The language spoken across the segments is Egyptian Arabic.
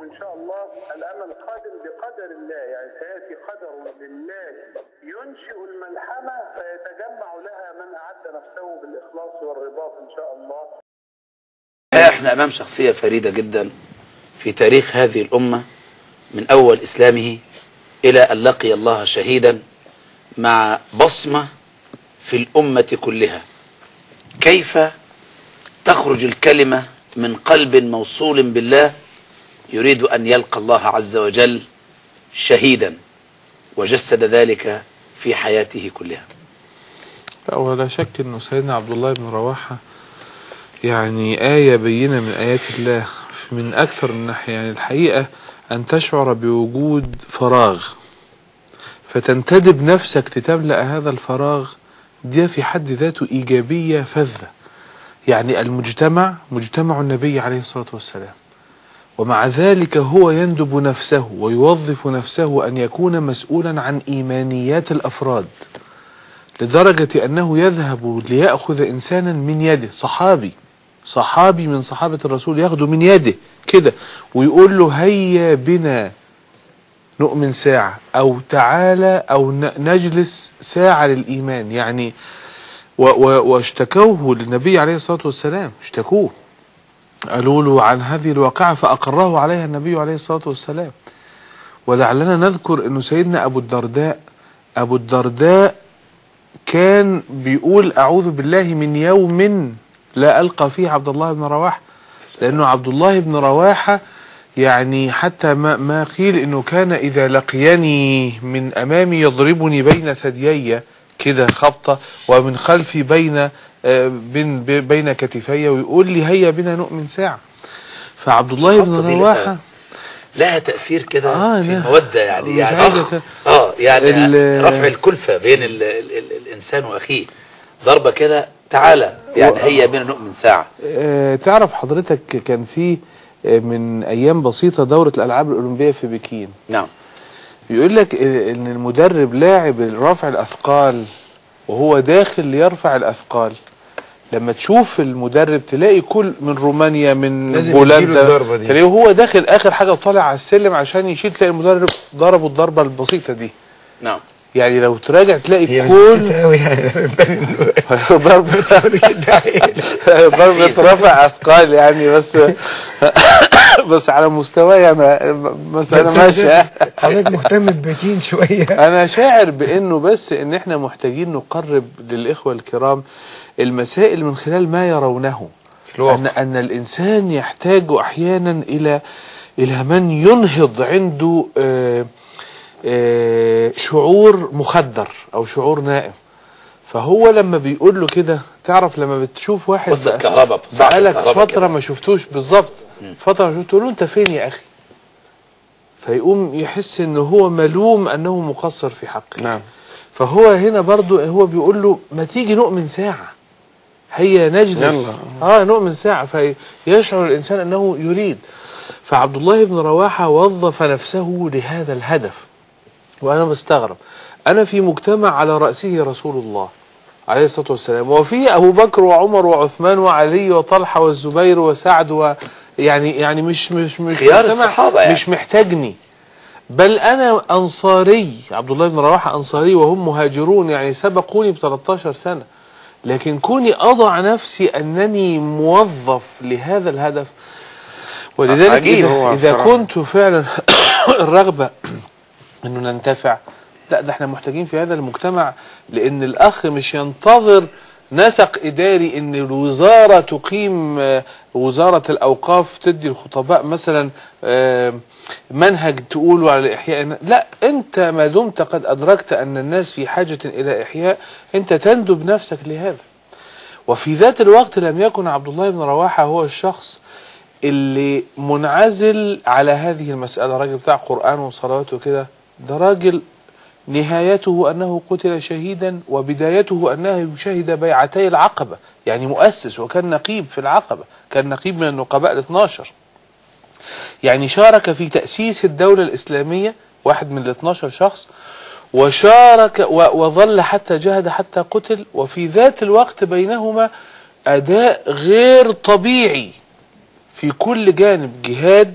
إن شاء الله الأمل قادم بقدر الله يعني سيأتي قدر لله ينشئ الملحمة فيتجمع لها من أعد نفسه بالإخلاص والرباط إن شاء الله احنا امام شخصية فريدة جدا في تاريخ هذه الامة من اول اسلامه الى ان لقي الله شهيدا مع بصمة في الامة كلها كيف تخرج الكلمة من قلب موصول بالله يريد ان يلقى الله عز وجل شهيدا وجسد ذلك في حياته كلها لا ولا شك انه سيدنا عبد الله بن رواحه يعني آية بينة من آيات الله من أكثر من ناحية يعني الحقيقة أن تشعر بوجود فراغ فتنتدب نفسك لتملأ هذا الفراغ دي في حد ذاته إيجابية فذة يعني المجتمع مجتمع النبي عليه الصلاة والسلام ومع ذلك هو يندب نفسه ويوظف نفسه أن يكون مسؤولا عن إيمانيات الأفراد لدرجة أنه يذهب ليأخذ إنسانا من يده صحابي صحابي من صحابة الرسول ياخده من يده كده ويقول له هيا بنا نؤمن ساعة أو تعالى أو ن- نجلس ساعة للإيمان يعني و- و- واشتكوه للنبي عليه الصلاة والسلام اشتكوه قالوا له عن هذه الواقعة فأقره عليها النبي عليه الصلاة والسلام ولعلنا نذكر أنه سيدنا أبو الدرداء أبو الدرداء كان بيقول أعوذ بالله من يوم لا ألقى فيه عبد الله بن رواحة لأنه عبد الله بن رواحة يعني حتى ما, ما قيل أنه كان إذا لقيني من أمامي يضربني بين ثديي كده خبطة ومن خلفي بين آه، بين بين كتفي ويقول لي هيا بنا نؤمن ساعة فعبد الله الخبطة بن دي رواحة لها- لها تأثير كده آه، في لا. مودة يعني مش يعني عايزة أخ ت- اه يعني ال- رفع الكلفة بين ال ال ال الإنسان وأخيه ضربة كده تعالى يعني هيا بنا نؤمن ساعة آه، تعرف حضرتك كان في آه، من ايام بسيطه دوره الالعاب الاولمبيه في بكين نعم بيقول لك آه، ان المدرب لاعب رفع الاثقال وهو داخل ليرفع الاثقال لما تشوف المدرب تلاقي كل من رومانيا من لازم بولندا يديله الضربة دي. تلاقيه هو داخل اخر حاجه وطالع على السلم عشان يشيل تلاقي المدرب ضربه الضربه البسيطه دي نعم يعني لو تراجع تلاقي هي مش كل بسيطة أوي يعني ضربه ضربة رفع اثقال يعني بس بس على مستواي انا بس انا ماشي حضرتك مهتم ببكين شوية انا شاعر بانه بس ان احنا محتاجين نقرب للاخوه الكرام المسائل من خلال ما يرونه في الواقع. ان ان الانسان يحتاج احيانا الى الى من ينهض عنده آه، آه، شعور مخدر او شعور نائم فهو لما بيقول له كده تعرف لما بتشوف واحد وصل بقى- الكهرباء بصعب بقالك الكهرباء فتره كده. ما شفتوش بالظبط فتره ما شفتوش تقول له انت فين يا اخي فيقوم يحس ان هو ملوم انه مقصر في حقه نعم فهو هنا برضو هو بيقول له ما تيجي نؤمن ساعة هيا نجلس يلا. اه نؤمن ساعة فيشعر الإنسان أنه يريد فعبد الله بن رواحة وظف نفسه لهذا الهدف وأنا بستغرب أنا في مجتمع على رأسه رسول الله عليه الصلاة والسلام وفي أبو بكر وعمر وعثمان وعلي وطلحة والزبير وسعد و يعني يعني مش مش مش خيار مجتمع الصحابة يعني. مش محتاجني بل أنا أنصاري عبد الله بن رواحة أنصاري وهم مهاجرون يعني سبقوني ب 13 سنة لكن كوني أضع نفسي أنني موظف لهذا الهدف ولذلك عجيب إذا, هو إذا بصراحة. كنت فعلا الرغبة أنه ننتفع لا ده احنا محتاجين في هذا المجتمع لأن الأخ مش ينتظر نسق إداري أن الوزارة تقيم آه، وزارة الأوقاف تدي الخطباء مثلا آه، منهج تقوله على إحياء لا أنت ما دمت قد أدركت أن الناس في حاجة إلى إحياء أنت تندب نفسك لهذا وفي ذات الوقت لم يكن عبد الله بن رواحة هو الشخص اللي منعزل على هذه المسألة راجل بتاع قرآن وصلوات وكده ده راجل نهايته أنه قتل شهيدا وبدايته أنه يشهد بيعتي العقبة يعني مؤسس وكان نقيب في العقبة كان نقيب من النقباء ال 12 يعني شارك في تأسيس الدولة الإسلامية واحد من ال 12 شخص وشارك و- وظل حتى جهد حتى قتل وفي ذات الوقت بينهما أداء غير طبيعي في كل جانب جهاد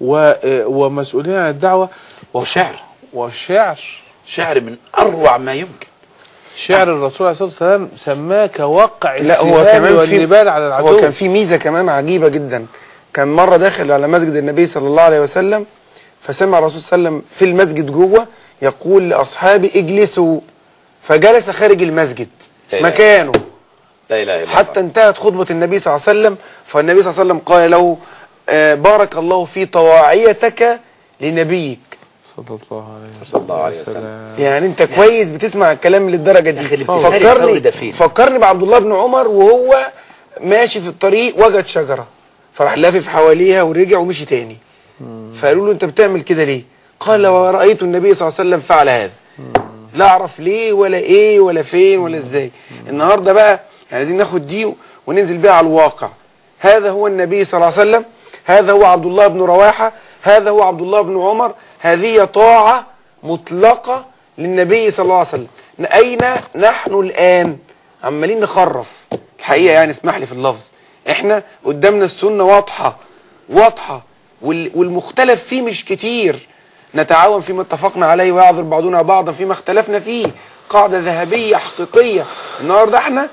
و آه، ومسؤولين عن الدعوه وشعر. وشعر شعر من اروع ما يمكن شعر الرسول عليه الصلاه والسلام سماه كوقع لا هو السهام كمان في والنبال على العدو هو كان في ميزه كمان عجيبه جدا كان مره داخل على مسجد النبي صلى الله عليه وسلم فسمع الرسول صلى الله عليه وسلم في المسجد جوه يقول لاصحابه اجلسوا فجلس خارج المسجد لا إله مكانه لا اله الا الله حتى انتهت خطبه النبي صلى الله عليه وسلم فالنبي صلى الله عليه وسلم قال له آه، بارك الله في طواعيتك لنبيك صلى الله عليه وسلم صلى الله عليه وسلم. سلام. يعني انت كويس بتسمع الكلام للدرجه دي أخي الابتذال الفوري ده فين؟ فكرني بعبد الله بن عمر وهو ماشي في الطريق وجد شجره فراح لافف حواليها ورجع ومشي تاني فقالوا له انت بتعمل كده ليه قال ورايت النبي صلى الله عليه وسلم فعل هذا لا اعرف ليه ولا ايه ولا فين ولا ازاي النهارده بقى عايزين ناخد دي وننزل بيها على الواقع هذا هو النبي صلى الله عليه وسلم هذا هو عبد الله بن رواحه هذا هو عبد الله بن عمر هذه طاعه مطلقه للنبي صلى الله عليه وسلم اين نحن الان عمالين نخرف الحقيقه يعني اسمح لي في اللفظ احنا قدامنا السنه واضحه واضحه وال- والمختلف فيه مش كتير نتعاون فيما اتفقنا عليه ويعذر بعضنا بعضا فيما اختلفنا فيه قاعده ذهبيه حقيقيه النهارده احنا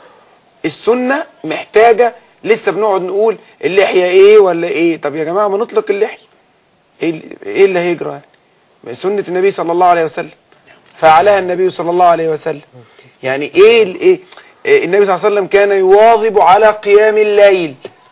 السنه محتاجه لسه بنقعد نقول اللحيه ايه ولا ايه طب يا جماعه ما نطلق اللحيه ايه اللي- ايه اللي هيجرى يعني سنه النبي صلى الله عليه وسلم فعلها النبي صلى الله عليه وسلم يعني ايه ال- ايه إيه النبي صلى الله عليه وسلم كان يواظب على قيام الليل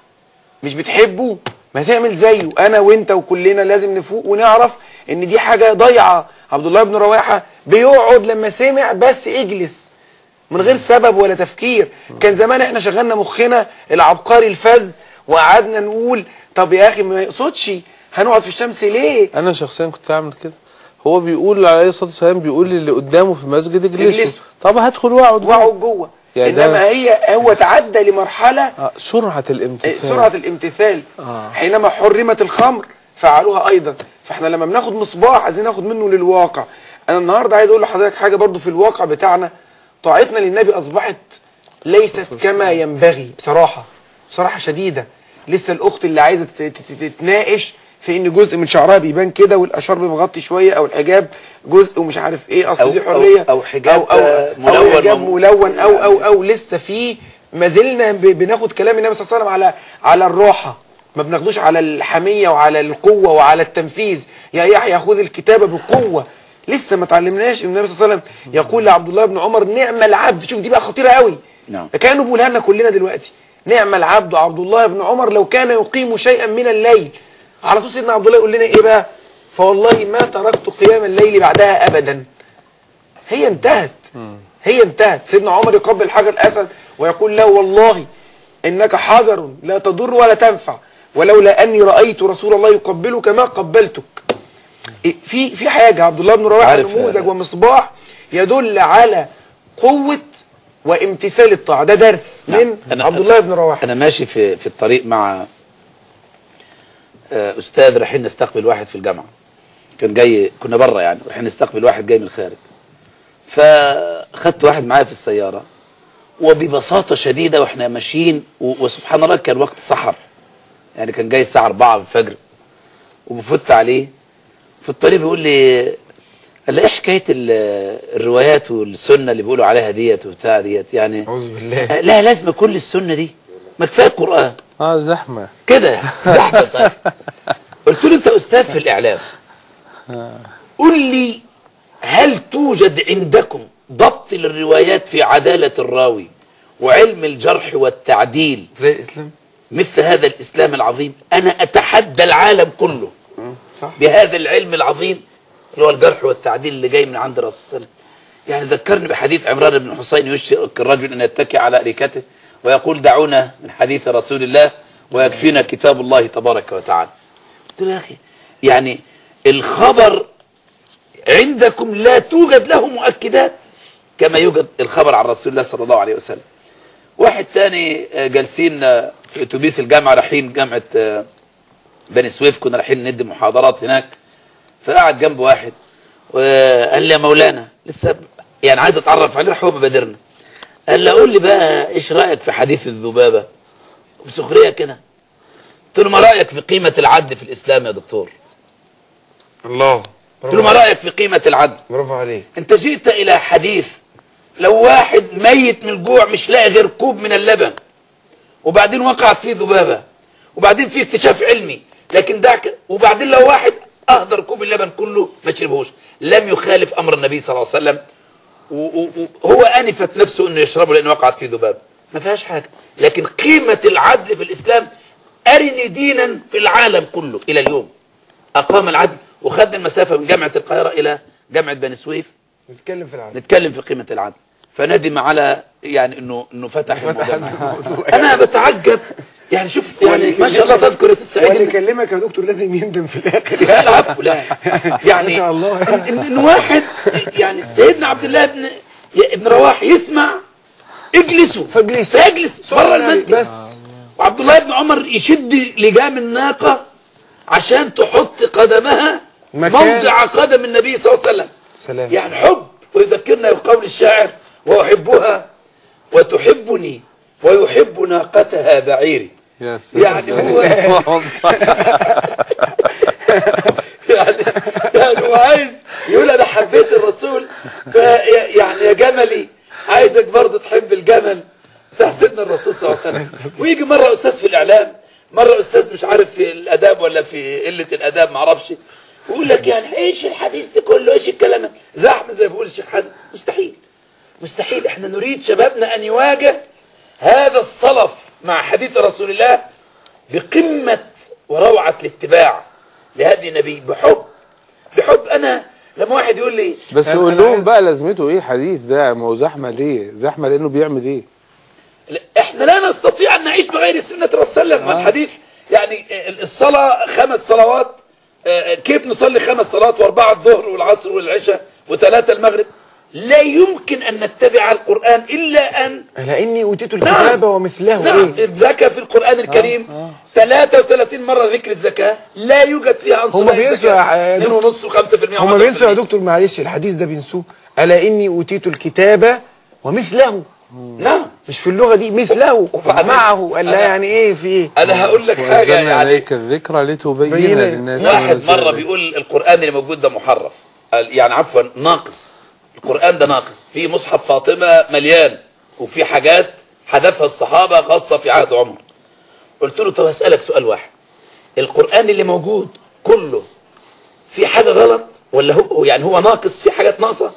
مش بتحبه ما تعمل زيه انا وانت وكلنا لازم نفوق ونعرف ان دي حاجه ضايعه عبد الله بن رواحه بيقعد لما سمع بس اجلس من غير سبب ولا تفكير كان زمان احنا شغلنا مخنا العبقري الفذ وقعدنا نقول طب يا اخي ما يقصدش هنقعد في الشمس ليه انا شخصيا كنت اعمل كده هو بيقول عليه الصلاه والسلام بيقول للي قدامه في المسجد اجلسوا اجلسوا. طب هدخل واقعد واقعد جوه يعني ده- انما هي هو تعدى لمرحله آه، سرعه الامتثال سرعه الامتثال آه. حينما حرمت الخمر فعلوها ايضا فاحنا لما بناخد مصباح عايزين ناخد منه للواقع انا النهارده عايز اقول لحضرتك حاجه برضو في الواقع بتاعنا طاعتنا للنبي اصبحت ليست كما ينبغي بصراحه بصراحه شديده لسه الاخت اللي عايزه تت- تت- تتناقش في ان جزء من شعرها بيبان كده والاشرب مغطي شويه او الحجاب جزء ومش عارف ايه اصل أو- دي أو- حريه أو حجاب، أو, أو, آه، أو ملون حجاب وم- ملون او او او لسه في ما زلنا ب- بناخد كلام النبي صلى الله عليه وسلم على على الراحه ما بناخدوش على الحميه وعلى القوه وعلى التنفيذ يا يحيى خذ الكتابه بقوه لسه ما تعلمناش ان النبي صلى الله عليه وسلم يقول لعبد الله بن عمر نعم العبد شوف دي بقى خطيره قوي نعم. كانوا بيقولها لنا كلنا دلوقتي نعم العبد عبد الله بن عمر لو كان يقيم شيئا من الليل على طول سيدنا عبد الله يقول لنا ايه بقى فوالله ما تركت قيام الليل بعدها ابدا هي انتهت هي انتهت سيدنا عمر يقبل حجر الاسد ويقول له والله انك حجر لا تضر ولا تنفع ولولا اني رايت رسول الله يقبلك ما قبلتك إيه، في في حاجه عبد الله بن رواحه عارف، نموذج آه. ومصباح يدل على قوه وامتثال الطاعه ده درس من أنا- عبد الله بن رواحه انا ماشي في في الطريق مع آه، استاذ رايحين نستقبل واحد في الجامعه كان جاي كنا بره يعني رايحين نستقبل واحد جاي من الخارج فخدت واحد معايا في السياره وببساطه شديده واحنا ماشيين و- وسبحان الله كان وقت سحر يعني كان جاي الساعه 4 الفجر وبفت عليه في الطريق بيقول لي قال لي ايه حكايه ال- الروايات والسنه اللي بيقولوا عليها ديت وبتاع ديت يعني اعوذ بالله آه، لا لازم كل السنه دي ما كفايه القران اه زحمه كده زحمه صحيح قلت له انت استاذ في الاعلام قل لي هل توجد عندكم ضبط للروايات في عداله الراوي وعلم الجرح والتعديل زي الاسلام مثل هذا الاسلام العظيم انا اتحدى العالم كله صح بهذا العلم العظيم اللي هو الجرح والتعديل اللي جاي من عند الرسول صلى الله عليه وسلم يعني ذكرني بحديث عمران بن حسين يشرك الرجل ان يتكئ على اريكته ويقول دعونا من حديث رسول الله ويكفينا كتاب الله تبارك وتعالى قلت له يا اخي يعني الخبر عندكم لا توجد له مؤكدات كما يوجد الخبر عن رسول الله صلى الله عليه وسلم واحد تاني آه، جالسين آه، في اتوبيس الجامعه رايحين جامعه آه، بني سويف كنا رايحين ندي محاضرات هناك فقعد جنب واحد وقال لي يا مولانا لسه ب- يعني عايز اتعرف عليه راح هو ببادرنا قال لي قول لي بقى ايش رايك في حديث الذبابه بسخريه كده قلت له ما رايك في قيمه العدل في الاسلام يا دكتور الله قلت له ما رايك في قيمه العدل برافو عليك انت جئت الى حديث لو واحد ميت من الجوع مش لاقي غير كوب من اللبن وبعدين وقعت فيه ذبابه وبعدين في اكتشاف علمي لكن دعك وبعدين لو واحد اهدر كوب اللبن كله ما شربهوش لم يخالف امر النبي صلى الله عليه وسلم و- و- وهو انفت نفسه انه يشربه لانه وقعت فيه ذبابه ما فيهاش حاجه لكن قيمه العدل في الاسلام ارني دينا في العالم كله الى اليوم اقام العدل وخد المسافه من جامعه القاهره الى جامعه بني سويف نتكلم في العالم نتكلم في قيمة العدل فندم على يعني انه انه فتح فتح الموضوع. هذا الموضوع. انا بتعجب يعني شوف يعني ما شاء الله تذكر يا استاذ واللي سعيد إن- يكلمك يا دكتور لازم يندم في الاخر لا العفو لا يعني ما شاء الله. إن, إن, إن واحد يعني سيدنا عبد الله بن ابن رواح يسمع اجلسوا فاجلسوا. فيجلس بره المسجد بس وعبد الله بن عمر يشد لجام الناقة عشان تحط قدمها مكان. موضع قدم النبي صلى الله عليه وسلم سلام يعني حب ويذكرنا بقول الشاعر وأحبها وتحبني ويحب ناقتها بعيري يا سلام يعني هو يعني يعني هو عايز يقول انا حبيت الرسول ف يعني يا جملي عايزك برضه تحب الجمل بتاع سيدنا الرسول صلى الله عليه وسلم ويجي مره استاذ في الاعلام مره استاذ مش عارف في الاداب ولا في قله الاداب ما اعرفش ويقول لك يعني ايش الحديث ده كله ايش الكلام ده؟ زحمه زي ما بيقول الشيخ حازم مستحيل مستحيل احنا نريد شبابنا ان يواجه هذا الصلف مع حديث رسول الله بقمة وروعة الاتباع لهدي النبي بحب بحب أنا لما واحد يقول لي بس أنا- قول أنا لهم عايز- بقى لازمته ايه الحديث ده ما هو زحمه ليه زحمه لانه بيعمل ايه لا، احنا لا نستطيع أن نعيش بغير سنة الرسول صلى الله عليه وسلم الحديث يعني آه، الصلاة خمس صلوات آه، كيف نصلي خمس صلوات واربعة الظهر والعصر والعشاء وثلاثة المغرب لا يمكن أن نتبع القرآن إلا أن على اني اوتيت الكتاب ومثله نعم ايه الزكاة في القرآن الكريم 33 مرة ذكر الزكاة لا يوجد فيها عنصر هما بينسوا يا دكتور- 2.5 و5% هم بينسوا يا دكتور معلش الحديث ده بينسوه الا اني اوتيت الكتاب ومثله نعم مش في اللغه دي مثله وبعدين- معه قال لا أنا- يعني ايه في ايه أنا هقول لك حاجة وانزلنا يعني عليك الذكرى لتبين بين- للناس ما واحد نزل مرة إليك. بيقول القرآن اللي موجود ده محرف قال- يعني عفوا ناقص القرآن ده ناقص في مصحف فاطمة مليان وفي حاجات حذفها الصحابة خاصة في عهد عمر قلت له طب أسألك سؤال واحد القرآن اللي موجود كله في حاجة غلط ولا هو يعني هو ناقص في حاجات ناقصة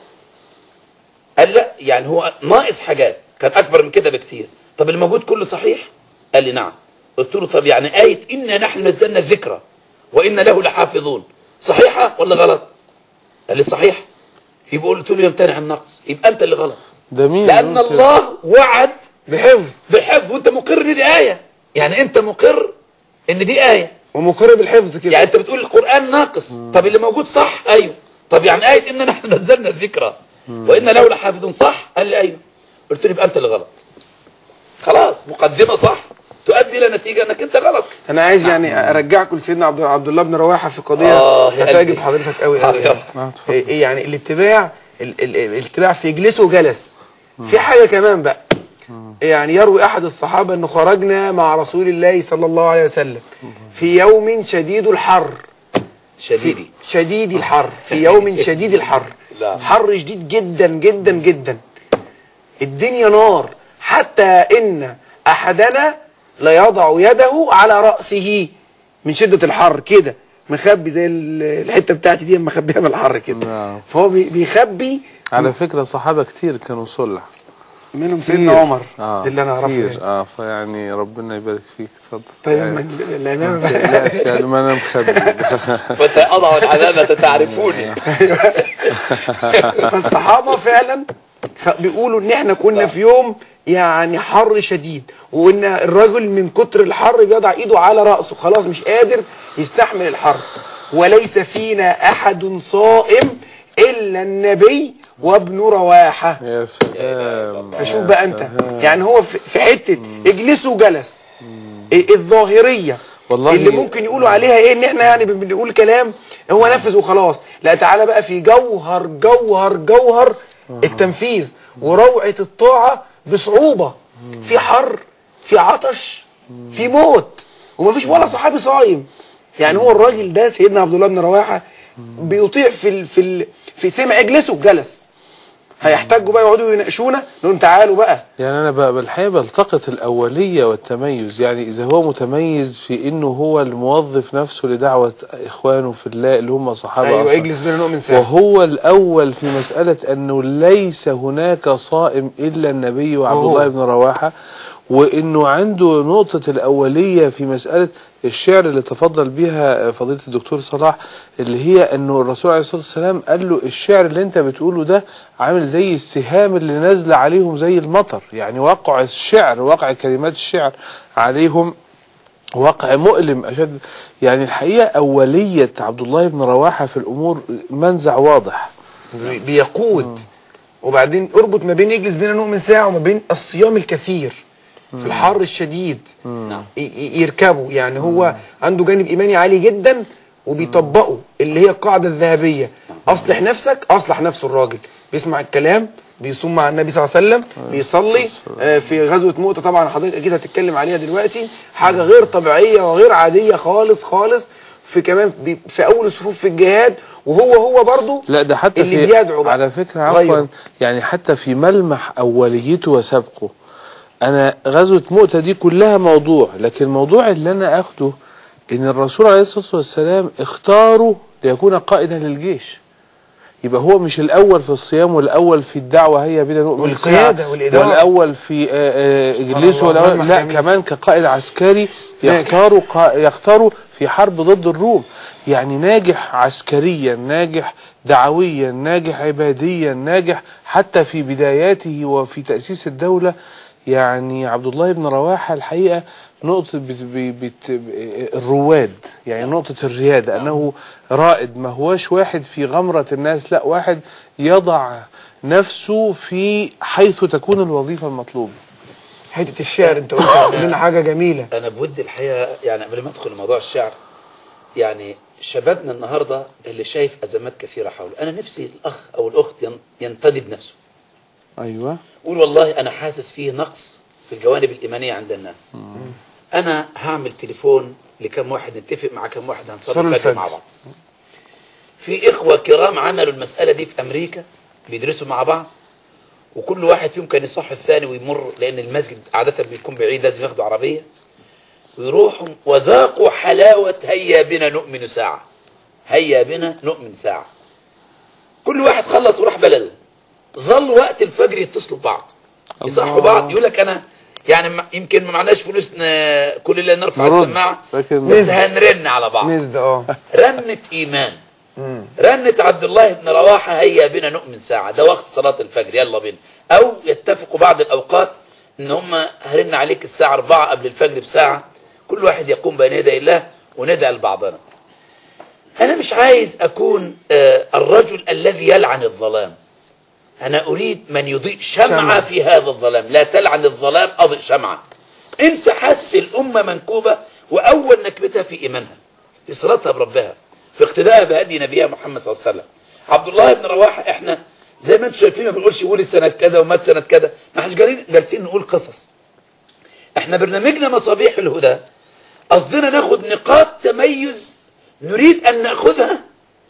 قال لا يعني هو ناقص حاجات كان أكبر من كده بكتير طب اللي موجود كله صحيح قال لي نعم قلت له طب يعني آية إنا نحن نزلنا الذكرى وإن له لحافظون صحيحة ولا غلط قال لي صحيح يبقى قلت له يمتنع النقص يبقى أنت اللي غلط ده مين لأن يقول كده؟ الله وعد بحفظ بالحفظ وأنت مقر إن دي آية يعني أنت مقر إن دي آية ومقر بالحفظ كده يعني أنت بتقول القرآن ناقص طب اللي موجود صح أيوه طب يعني آية إن نحن نزلنا الذكرى وإن له لحافظون صح قال لي أيوه قلت له يبقى أنت اللي غلط خلاص مقدمة صح تؤدي إلى نتيجة أنك أنت غلط انا عايز يعني ارجعكم لسيدنا عبد عبد الله بن رواحه في قضيه آه، يا هتعجب قلبي. حضرتك قوي آه، قوي يلا. آه، اتفضل. إيه إيه يعني الاتباع ال- ال- الاتباع في يجلسه وجلس في حاجه كمان بقى يعني يروي احد الصحابه انه خرجنا مع رسول الله صلى الله عليه وسلم في يوم شديد الحر شديدي في شديد الحر في يوم شديد الحر لا. حر شديد جدا جدا جدا الدنيا نار حتى ان احدنا ليضع يده على راسه من شده الحر كده مخبي زي ال- الحته بتاعتي دي مخبيها من الحر كده نعم. فهو بي- بيخبي على فكره صحابه كتير كانوا صلح منهم سيدنا عمر اه ده اللي انا اعرفه كتير يعني. اه فيعني ربنا يبارك فيك اتفضل طيب يعني ما الامام لا يعني ما انا مخبي متى أضع العمامة تعرفوني فالصحابه فعلا خ- بيقولوا ان احنا كنا في يوم يعني حر شديد وان الرجل من كتر الحر بيضع ايده على راسه خلاص مش قادر يستحمل الحر وليس فينا احد صائم الا النبي وابن رواحه يا سلام فشوف بقى انت يعني هو في في حته اجلسوا جلس ال- الظاهريه والله- اللي ممكن يقولوا عليها ايه ان احنا يعني بن- بنقول كلام هو نفذ وخلاص لا تعالى بقى في جوهر جوهر جوهر التنفيذ وروعه الطاعه بصعوبه في حر في عطش في موت ومفيش ولا صحابي صايم يعني هو الراجل ده سيدنا عبد الله بن رواحه بيطيع في ال في ال في سمع اجلسوا جلس هيحتاجوا بقى يقعدوا يناقشونا نقول لهم تعالوا بقى يعني انا بقى بالحقيقه بلتقط الاوليه والتميز يعني اذا هو متميز في انه هو الموظف نفسه لدعوه اخوانه في الله اللي هم صحابه ايوه أصلاً. اجلس بينا نؤمن ساعه وهو الأول في مسألة أنه ليس هناك صائم إلا النبي وعبد وهو. الله بن رواحة وأنه عنده نقطة الأولية في مسألة الشعر اللي تفضل بها فضيلة الدكتور صلاح اللي هي أنه الرسول عليه الصلاة والسلام قال له الشعر اللي أنت بتقوله ده عامل زي السهام اللي نازلة عليهم زي المطر يعني وقع الشعر وقع كلمات الشعر عليهم واقع مؤلم أشد يعني الحقيقة أولية عبد الله بن رواحة في الأمور منزع واضح بي- بيقود وبعدين اربط ما بين يجلس بينا نؤمن ساعه وما بين الصيام الكثير في الحر الشديد نعم ي- ي- يركبوا يعني هو عنده جانب ايماني عالي جدا وبيطبقه اللي هي القاعده الذهبيه اصلح نفسك اصلح نفسه الراجل بيسمع الكلام بيصوم مع النبي صلى الله عليه وسلم بيصلي آه، في غزوه مؤتة طبعا حضرتك اكيد هتتكلم عليها دلوقتي حاجه غير طبيعيه وغير عاديه خالص خالص في كمان بي- في اول الصفوف في الجهاد وهو هو برضه لا ده حتى اللي في بيدعو بقى على فكرة عفوا غيره. يعني حتى في ملمح أوليته وسبقه أنا غزوة مؤتة دي كلها موضوع لكن الموضوع اللي أنا أخده إن الرسول عليه الصلاة والسلام اختاره ليكون قائدا للجيش يبقى هو مش الأول في الصيام والأول في الدعوة هيا بنا نؤمن والقيادة ساعة، والإدارة. والأول في آه، آه، اجلسوا الله، والأول ملمح لا جميل. كمان كقائد عسكري ناجح. يختاروا قا- يختاروا في حرب ضد الروم يعني ناجح عسكريا ناجح دعويا ناجح عباديا ناجح حتى في بداياته وفي تأسيس الدولة يعني عبد الله بن رواحة الحقيقة نقطة بت بت بت الرواد يعني نقطة الريادة أنه رائد ما هوش واحد في غمرة الناس لا واحد يضع نفسه في حيث تكون الوظيفة المطلوبة حته الشعر انت قلت قول لنا حاجه جميله انا بود الحقيقه يعني قبل ما ادخل لموضوع الشعر يعني شبابنا النهارده اللي شايف ازمات كثيره حوله انا نفسي الاخ او الاخت ين- ينتدب نفسه أيوة قول والله انا حاسس فيه نقص في الجوانب الايمانيه عند الناس انا هعمل تليفون لكم واحد نتفق مع كم واحد صلوا هنصلي الفجر الفجر. مع بعض في اخوه كرام عملوا المساله دي في امريكا بيدرسوا مع بعض وكل واحد فيهم كان يصح الثاني ويمر لان المسجد عاده بيكون بعيد لازم ياخدوا عربيه ويروحوا وذاقوا حلاوه هيا بنا نؤمن ساعه هيا بنا نؤمن ساعه كل واحد خلص وراح بلده ظل وقت الفجر يتصلوا ببعض يصحوا الله. بعض يقول لك انا يعني ما- يمكن ما معناش فلوس ن- كل اللي نرفع نرد. السماعه لكن- بس هنرن على بعض نزد اه رنة إيمان رنة عبد الله بن رواحة هيا بنا نؤمن ساعة ده وقت صلاة الفجر يلا بينا أو يتفقوا بعض الأوقات إن هم هرن عليك الساعة 4 قبل الفجر بساعة كل واحد يقوم بين يدي الله وندعي لبعضنا أنا مش عايز أكون آه، الرجل الذي يلعن الظلام أنا أريد من يضيء شمعة شمعة. في هذا الظلام لا تلعن الظلام أضئ شمعة أنت حاسس الأمة منكوبة وأول نكبتها في إيمانها في صلاتها بربها في اقتدائها بهدي نبيها محمد صلى الله عليه وسلم عبد الله بن رواحه احنا زي ما انتم شايفين ما بنقولش ولد سنه كذا ومات سنه كذا ما احناش جالين- جالسين نقول قصص احنا برنامجنا مصابيح الهدى قصدنا ناخد نقاط تميز نريد ان ناخذها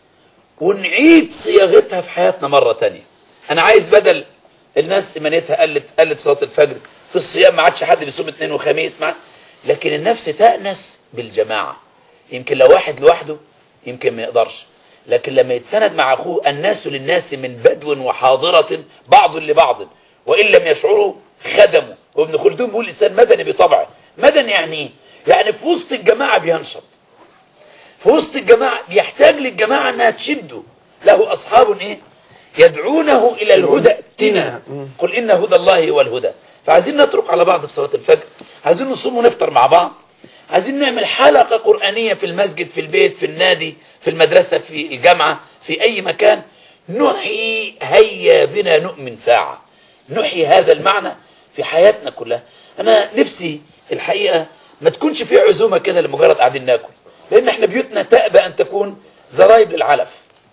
ونعيد صياغتها في حياتنا مره تانية انا عايز بدل الناس ايمانيتها قلت قلت صلاه الفجر في الصيام ما عادش حد بيصوم اثنين وخميس مع لكن النفس تأنس بالجماعه يمكن لو واحد لوحده يمكن ما يقدرش لكن لما يتسند مع اخوه الناس للناس من بدو وحاضره بعض لبعض وان لم يشعروا خدموا وابن خلدون بيقول الانسان مدني بطبعه مدني يعني ايه؟ يعني في وسط الجماعه بينشط في وسط الجماعة بيحتاج للجماعة انها تشده له اصحاب ايه يدعونه الى الهدى ائتنا قل ان هدى الله هو الهدى فعايزين نترك على بعض في صلاة الفجر عايزين نصوم ونفطر مع بعض عايزين نعمل حلقة قرآنية في المسجد في البيت في النادي في المدرسة في الجامعة في اي مكان نحيي هيا بنا نؤمن ساعة نحيي هذا المعنى في حياتنا كلها انا نفسي الحقيقة ما تكونش في عزومة كده لمجرد قاعدين ناكل لان احنا بيوتنا تأبى ان تكون زرايب للعلف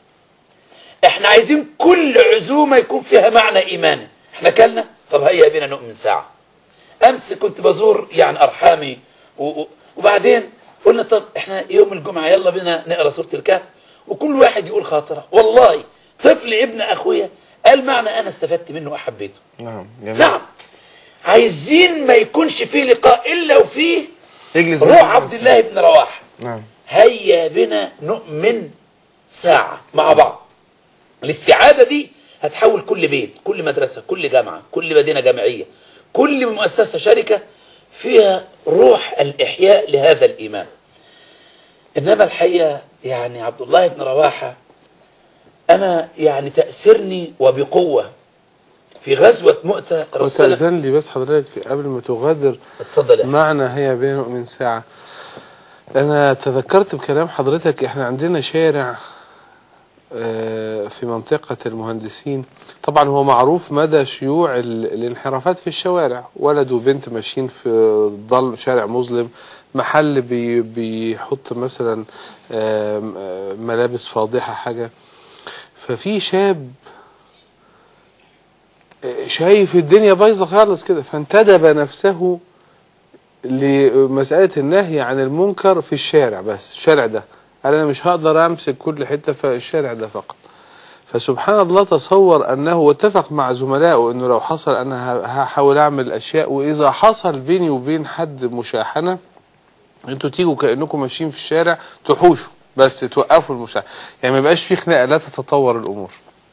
احنا عايزين كل عزومة يكون فيها معنى ايماني احنا كلنا طب هيا بنا نؤمن ساعة امس كنت بزور يعني ارحامي و... و... وبعدين قلنا طب احنا يوم الجمعة يلا بينا نقرا سورة الكهف وكل واحد يقول خاطره والله طفل ابن اخويا قال معنى انا استفدت منه وحبيته نعم جميل نعم عايزين ما يكونش فيه لقاء الا وفيه اجلس روح بس. عبد الله بن رواحه نعم هيا بنا نؤمن ساعة مع بعض الاستعادة دي هتحول كل بيت كل مدرسة كل جامعة كل مدينة جامعية كل مؤسسة شركة فيها روح الإحياء لهذا الإيمان إنما الحقيقة يعني عبد الله بن رواحة أنا يعني تأثرني وبقوة في غزوة مؤتة الرسول وتأذن لي بس حضرتك في قبل ما تغادر اتفضل يا معنى هي بين من ساعة أنا تذكرت بكلام حضرتك إحنا عندنا شارع آه، في منطقة المهندسين طبعا هو معروف مدى شيوع ال- الانحرافات في الشوارع ولد وبنت ماشيين في ضل شارع مظلم محل بي بيحط مثلا آم، آه، ملابس فاضحة حاجة ففي شاب آه، شايف الدنيا بايظة خالص كده فانتدب نفسه لمسألة النهي عن المنكر في الشارع بس الشارع ده قال أنا مش هقدر أمسك كل حتة في الشارع ده فقط فسبحان الله تصور أنه واتفق مع زملائه أنه لو حصل أنا ه- هحاول أعمل أشياء وإذا حصل بيني وبين حد مشاحنة انتوا تيجوا كأنكم ماشيين في الشارع تحوشوا بس توقفوا المشاحنة يعني ما يبقاش في خناقة لا تتطور الأمور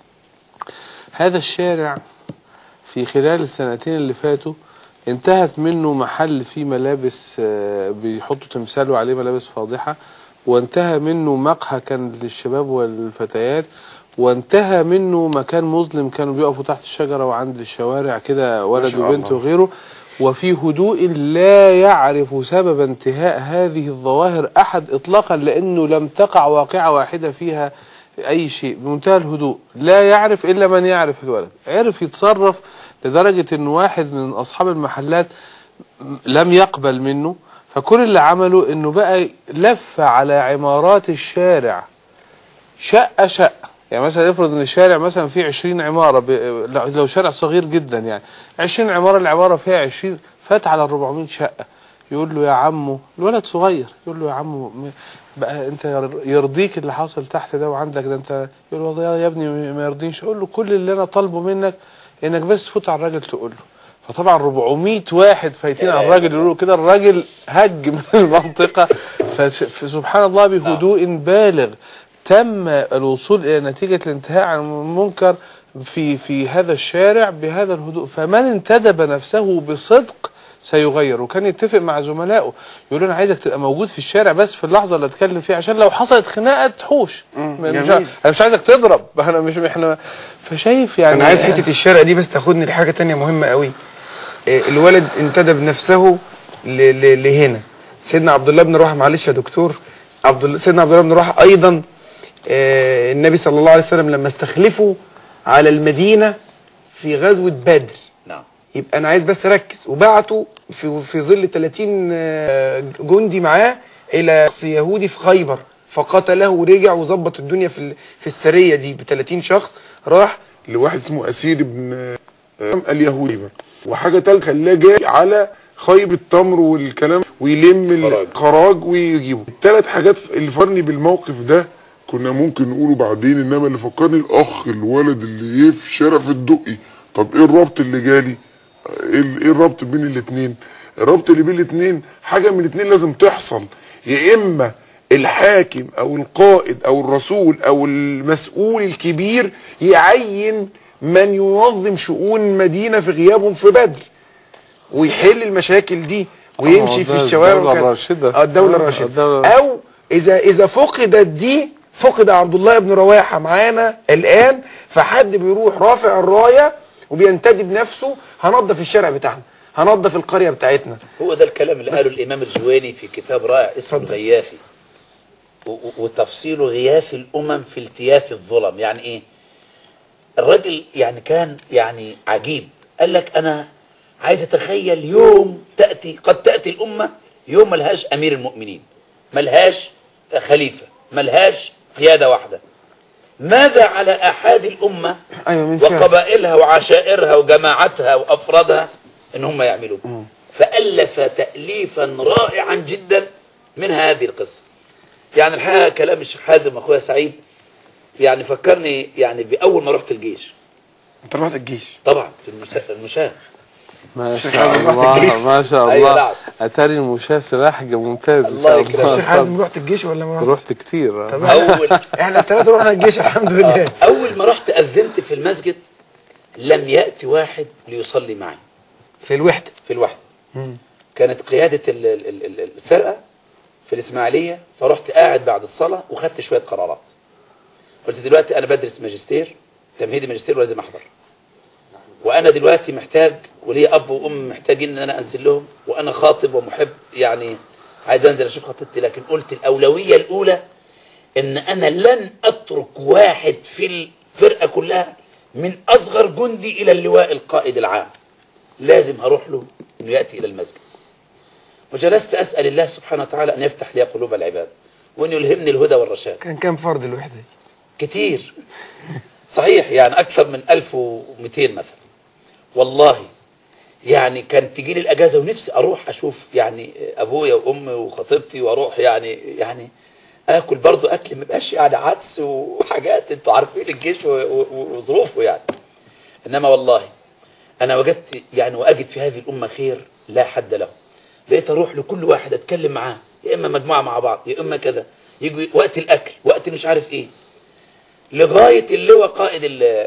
هذا الشارع في خلال السنتين اللي فاتوا انتهت منه محل فيه ملابس آه، بيحطوا تمثاله عليه ملابس فاضحة وانتهى منه مقهى كان للشباب والفتيات وانتهى منه مكان مظلم كانوا بيقفوا تحت الشجرة وعند الشوارع كده ولد شاء وبنت الله. وغيره وفي هدوء لا يعرف سبب انتهاء هذه الظواهر أحد إطلاقا لأنه لم تقع واقعة واحدة فيها أي شيء بمنتهى الهدوء لا يعرف إلا من يعرف الولد عرف يتصرف لدرجة أن واحد من أصحاب المحلات لم يقبل منه فكل اللي عمله أنه بقى لف على عمارات الشارع شقة شقة يعني مثلا افرض ان الشارع مثلا فيه 20 عمارة ب... لو- لو شارع صغير جدا يعني 20 عمارة العمارة فيها 20 فات على 400 شقة يقول له يا عمو الولد صغير يقول له يا عمو م- بقى انت ير- يرضيك اللي حصل تحت ده وعندك ده انت يقول له والله يا ابني ما يرضينيش اقول له كل اللي انا طالبه منك انك بس تفوت على الراجل تقول له فطبعا 400 واحد فايتين على الراجل يقولوا كده الراجل هج من المنطقة فس- فسبحان الله بهدوء بالغ تم الوصول الى نتيجة الانتهاء عن المنكر في في هذا الشارع بهذا الهدوء فمن انتدب نفسه بصدق سيغير وكان يتفق مع زملائه يقول انا عايزك تبقى موجود في الشارع بس في اللحظه اللي اتكلم فيها عشان لو حصلت خناقه تحوش مش جميل. انا مش عايزك تضرب انا مش احنا فشايف يعني انا عايز حته الشارع دي بس تاخدني لحاجه تانية مهمه قوي إيه، الولد انتدب نفسه ل- ل- لهنا سيدنا عبد الله بن رواحه معلش يا دكتور عبد الله سيدنا عبد الله بن رواحه ايضا آه، النبي صلى الله عليه وسلم لما استخلفه على المدينه في غزوه بدر نعم يبقى انا عايز بس اركز وبعته في في ظل 30 آه، جندي معاه الى شخص يهودي في خيبر فقتله ورجع وظبط الدنيا في ال- في السريه دي ب 30 شخص راح لواحد اسمه اسير بن آه، اليهودي بقى. وحاجه تالته خلاه جاي على خيب التمر والكلام ويلم الخراج ويجيبه الثلاث حاجات اللي فكرني بالموقف ده كنا ممكن نقوله بعدين انما اللي فكرني الاخ الولد اللي ايه في شارع في الدقي طب ايه الربط اللي جالي ايه ال- إيه الربط بين الاثنين الربط اللي بين الاثنين حاجه من الاثنين لازم تحصل يا اما الحاكم او القائد او الرسول او المسؤول الكبير يعين من ينظم شؤون مدينه في غيابهم في بدر ويحل المشاكل دي ويمشي في ده الشوارع الدولة وكده. الراشدة. اه الدوله آه، الراشده الدولة- او اذا اذا فقدت دي فقد عبد الله بن رواحه معانا الان فحد بيروح رافع الرايه وبينتدب نفسه هنظف الشارع بتاعنا هنظف القريه بتاعتنا هو ده الكلام اللي قاله الإمام الجويني في كتاب رائع اسمه الغياثي و- و- وتفصيله غياث الأمم في التياث الظلم يعني إيه الراجل يعني كان يعني عجيب قال لك أنا عايز أتخيل يوم تأتي قد تأتي الأمة يوم ملهاش أمير المؤمنين ملهاش خليفة ملهاش قيادة واحدة ماذا على أحد الأمة أيوة، من فعل. وقبائلها وعشائرها وجماعتها وأفرادها إن هم يعملوا فألف تأليفا رائعا جدا من هذه القصة يعني الحقيقه كلام الشيخ حازم واخويا سعيد يعني فكرني يعني باول ما رحت الجيش انت رحت الجيش طبعا في المشا- المشاه ما الشيخ شاء حازم رحت الله الجيش. ما شاء أيوة الله نعم. اتاري المشاة سلاح ممتاز ان الله شاء يكرمك. الله الشيخ حازم رحت الجيش ولا ما رحت؟ رحت كتير طب اول احنا الثلاثه رحنا الجيش الحمد لله اول ما رحت اذنت في المسجد لم ياتي واحد ليصلي معي في الوحده في الوحده كانت قياده ال- ال- ال- ال- الفرقه في الاسماعيليه فرحت قاعد بعد الصلاه وخدت شويه قرارات قلت دلوقتي انا بدرس ماجستير تمهيدي ماجستير ولازم احضر وانا دلوقتي محتاج ولي اب وام محتاجين ان انا انزل لهم وانا خاطب ومحب يعني عايز انزل اشوف خطيبتي لكن قلت الاولويه الاولى ان انا لن اترك واحد في الفرقه كلها من اصغر جندي الى اللواء القائد العام لازم هروح له انه ياتي الى المسجد وجلست اسال الله سبحانه وتعالى ان يفتح لي قلوب العباد وان يلهمني الهدى والرشاد كان كام فرد الوحده دي؟ كتير صحيح يعني اكثر من 1200 مثلا والله يعني كان تجي لي الاجازه ونفسي اروح اشوف يعني ابويا وامي وخطيبتي واروح يعني يعني اكل برضو اكل ما يبقاش يعني عدس وحاجات انتوا عارفين الجيش و- و- وظروفه يعني انما والله انا وجدت يعني واجد في هذه الامه خير لا حد له بقيت اروح لكل واحد اتكلم معاه يا اما مجموعه مع بعض يا اما كذا يجي وقت الاكل وقت مش عارف ايه لغايه اللواء قائد ال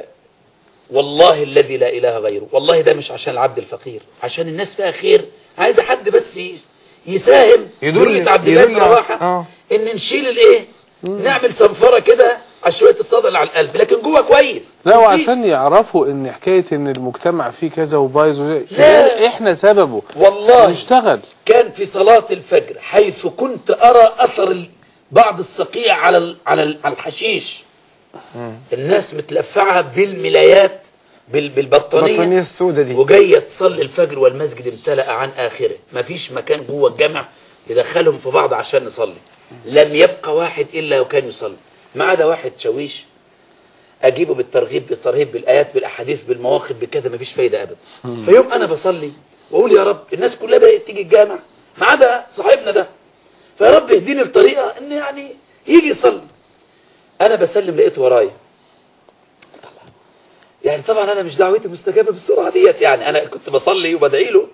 والله الذي لا اله غيره والله ده مش عشان العبد الفقير عشان الناس فيها خير عايزه حد بس يس- يساهم يدل- برؤيه عبد الله بن يدل على- رواحه آه. ان نشيل الايه نعمل صنفره كده على شويه الصدى اللي على القلب لكن جوه كويس لا نضيف. وعشان يعرفوا ان حكايه ان المجتمع فيه كذا وبايظ وزي- لا. احنا سببه والله نشتغل كان في صلاة الفجر حيث كنت أرى أثر ال- بعض الصقيع على ال- على ال- على الحشيش الناس متلفعة بالملايات بال- بالبطانية البطانية السوداء دي. وجاية تصلي الفجر والمسجد امتلأ عن آخره مفيش مكان جوه الجامع يدخلهم في بعض عشان نصلي لم يبقى واحد إلا وكان يصلي ما عدا واحد شويش اجيبه بالترغيب بالترهيب بالايات بالاحاديث بالمواقف بكذا مفيش فايده ابدا فيوم انا بصلي واقول يا رب الناس كلها بقت تيجي الجامع ما عدا صاحبنا ده فيا رب اهديني الطريقه ان يعني يجي يصلي انا بسلم لقيته ورايا يعني طبعا انا مش دعوتي مستجابه بالسرعه ديت يعني انا كنت بصلي وبدعي له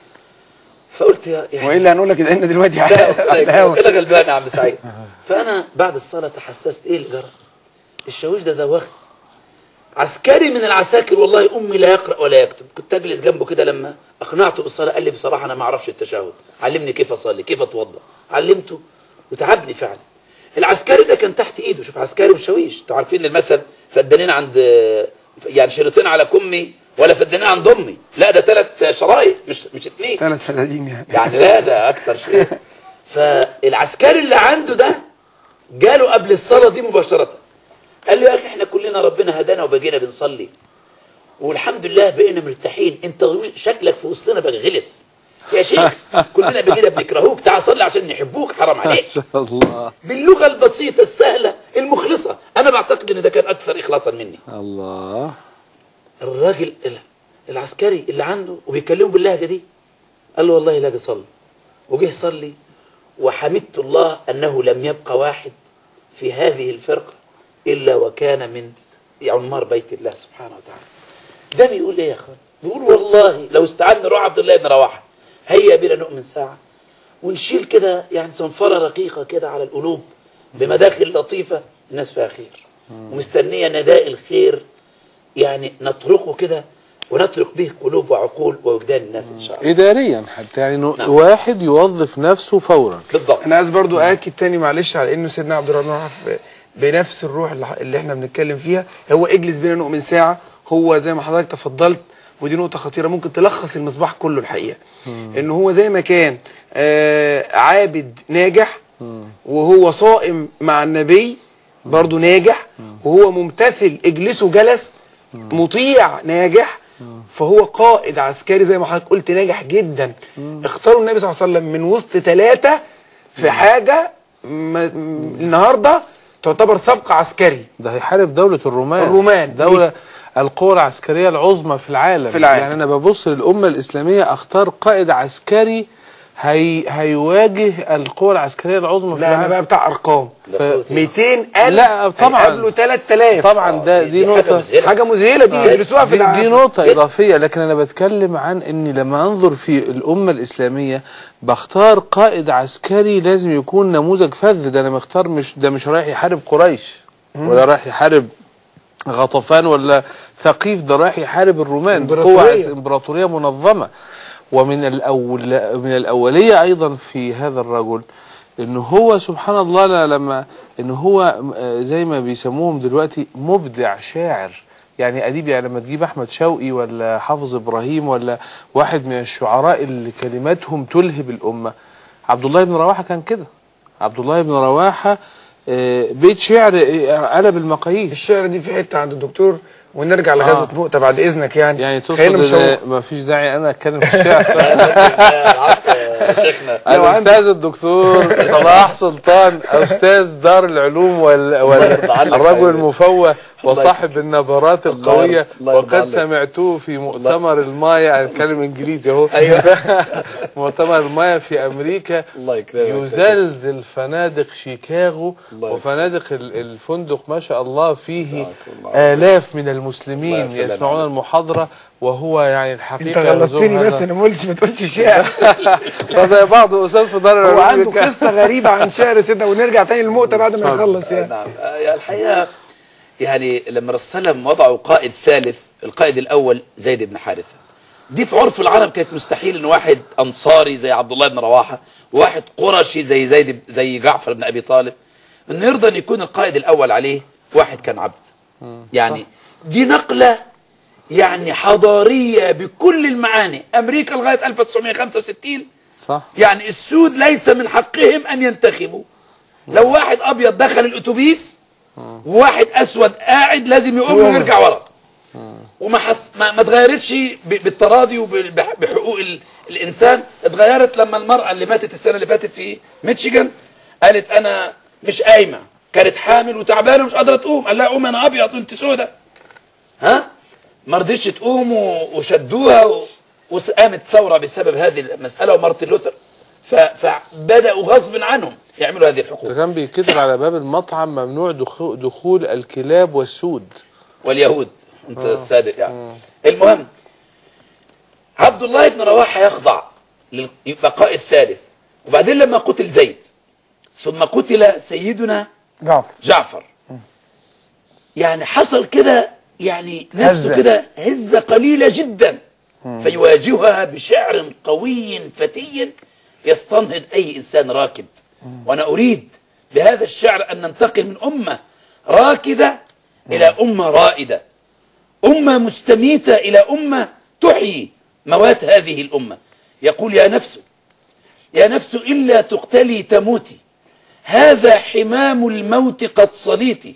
فقلت يا يعني والا هنقول لك ان دلوقتي على لا على الهوا كده غلبان يا عم سعيد فانا بعد الصلاه تحسست ايه اللي جرى الشاويش ده ده واخد عسكري من العساكر والله امي لا يقرا ولا يكتب كنت اجلس جنبه كده لما اقنعته بالصلاه قال لي بصراحه انا ما اعرفش التشهد علمني كيف اصلي كيف اتوضا علمته وتعبني فعلا العسكري ده كان تحت ايده شوف عسكري وشاويش انتوا عارفين المثل فدانين عند يعني شريطين على كمي ولا فدانين عند امي لا ده ثلاث شرايط مش مش اثنين ثلاث فدادين يعني يعني لا ده اكتر شيء فالعسكري اللي عنده ده جاله قبل الصلاه دي مباشره قال له يا اخي احنا كلنا ربنا هدانا وبقينا بنصلي والحمد لله بقينا مرتاحين انت شكلك في وسطنا بقى غلس يا شيخ كلنا بقينا بنكرهوك تعال صلي عشان نحبوك حرام ما عليك شاء الله باللغه البسيطه السهله المخلصه انا بعتقد ان ده كان اكثر اخلاصا مني الله الراجل ال- العسكري اللي عنده وبيكلمه باللهجه دي قال له والله لا صلي وجه يصلي وحمدت الله انه لم يبقى واحد في هذه الفرقه الا وكان من عمار بيت الله سبحانه وتعالى ده بيقول ايه يا اخوان بيقول والله لو استعنا روح عبد الله بن رواحه هيا بنا نؤمن ساعه ونشيل كده يعني صنفره رقيقه كده على القلوب بمداخل لطيفه الناس فيها خير ومستنيه نداء الخير يعني نطرقه كده ونترك به قلوب وعقول ووجدان الناس ان شاء الله اداريا حتى يعني إنه نعم. واحد يوظف نفسه فورا بالضبط انا عايز برضو اكد تاني معلش على انه سيدنا عبد الرحمن رحف بنفس الروح اللي اللي احنا بنتكلم فيها هو اجلس بينا نؤمن ساعه هو زي ما حضرتك تفضلت ودي نقطه خطيره ممكن تلخص المصباح كله الحقيقه ان هو زي ما كان آه عابد ناجح وهو صائم مع النبي برضو ناجح وهو ممتثل اجلسه جلس مطيع ناجح فهو قائد عسكري زي ما حضرتك قلت ناجح جدا اختاروا النبي صلى الله عليه وسلم من وسط ثلاثة في حاجة م- م- النهاردة تعتبر سبق عسكري ده هيحارب دولة الرومان الرومان. دولة القوى العسكرية العظمى في العالم في العالم. يعني أنا ببص للأمة الإسلامية أختار قائد عسكري هي هيواجه القوى العسكريه العظمى في لا انا العالم بقى بتاع ارقام ف... 200 الف لا، طبعاً. قبله 3000 طبعا ده دي دي حاجة نقطه مذهلة. حاجه مذهله دي يدرسوها في دي, دي العالم نقطة إضافية لكن أنا بتكلم عن إني لما أنظر في الأمة الإسلامية بختار قائد عسكري لازم يكون نموذج فذ ده أنا مختار مش ده مش رايح يحارب قريش ولا رايح يحارب غطفان ولا ثقيف ده رايح يحارب الرومان إمبراطورية. قوة عس- إمبراطورية منظمة ومن الأول من الأولية أيضا في هذا الرجل إن هو سبحان الله لا لما إن هو آه، زي ما بيسموهم دلوقتي مبدع شاعر يعني أديب يعني لما تجيب أحمد شوقي ولا حافظ إبراهيم ولا واحد من الشعراء اللي كلماتهم تلهب الأمة عبد الله بن رواحة كان كده عبد الله بن رواحة آه، بيت شعر آه، قلب المقاييس الشعر دي في حته عند الدكتور ونرجع لغزوه آه. مؤتة بعد اذنك يعني يعني خلينا تقصد مشوق. ان ما فيش داعي انا اتكلم في الشعر شيخنا لو الاستاذ الدكتور صلاح سلطان استاذ دار العلوم وال... والرجل المفوه وصاحب النبرات القويه الله يرضى وقد عليك. سمعتوه في مؤتمر المايا اتكلم انجليزي اهو مؤتمر المايا في امريكا الله يكرمك. يزلزل فنادق شيكاغو الله وفنادق ال- الفندق ما شاء الله فيه آلاف من المسلمين الله يسلمك. يسمعون المحاضرة وهو يعني انت الحقيقة غلطتني يزور بس هذا- انا ما قلتش ما تقولش شعر فزي بعض أستاذ في دار هو العلوم عنده كان- قصه غريبه عن شعر سيدنا ونرجع تاني للمؤتة بعد ما يخلص يعني نعم آه، يعني الحقيقة يعني لما الرسول صلى الله عليه وسلم وضعوا قائد ثالث القائد الأول زيد بن حارثة دي في عرف العرب كانت مستحيل ان واحد انصاري زي عبد الله بن رواحه وواحد قرشي زي زيد زي جعفر بن ابي طالب انه يرضى ان يكون القائد الاول عليه واحد كان عبد يعني دي نقله يعني حضاريه بكل المعاني امريكا لغايه 1965 صح يعني السود ليس من حقهم ان ينتخبوا لو واحد ابيض دخل الاتوبيس وواحد اسود قاعد لازم يقوم ويرجع ورا وما حس ما, ما اتغيرتش ب- بالتراضي وبحقوق ال... الانسان اتغيرت لما المراه اللي ماتت السنه اللي فاتت في ميتشيغان قالت انا مش قايمه كانت حامل وتعبانه ومش قادره تقوم قال لها قومي انا ابيض وانت سودة ها ما رضتش تقوم و- وشدوها و... وقامت ثوره بسبب هذه المساله ومارتن لوثر ف... فبداوا غصب عنهم يعملوا هذه الحقوق ده كان بيكتب على باب المطعم ممنوع دخو- دخول الكلاب والسود واليهود انت الصادق يعني المهم عبد الله بن رواحه يخضع لل- يبقى قائد ثالث وبعدين لما قتل زيد ثم قتل سيدنا جعفر جعفر يعني حصل كده يعني نفسه هزة. كده هزة قليلة جدا فيواجهها بشعر قوي فتي يستنهض أي إنسان راكد وأنا أريد بهذا الشعر أن ننتقل من أمة راكدة إلى أمة رائدة أمة مستميتة إلى أمة تحيي موات هذه الأمة يقول يا نفس يا نفس إلا تقتلي تموتي هذا حمام الموت قد صليتي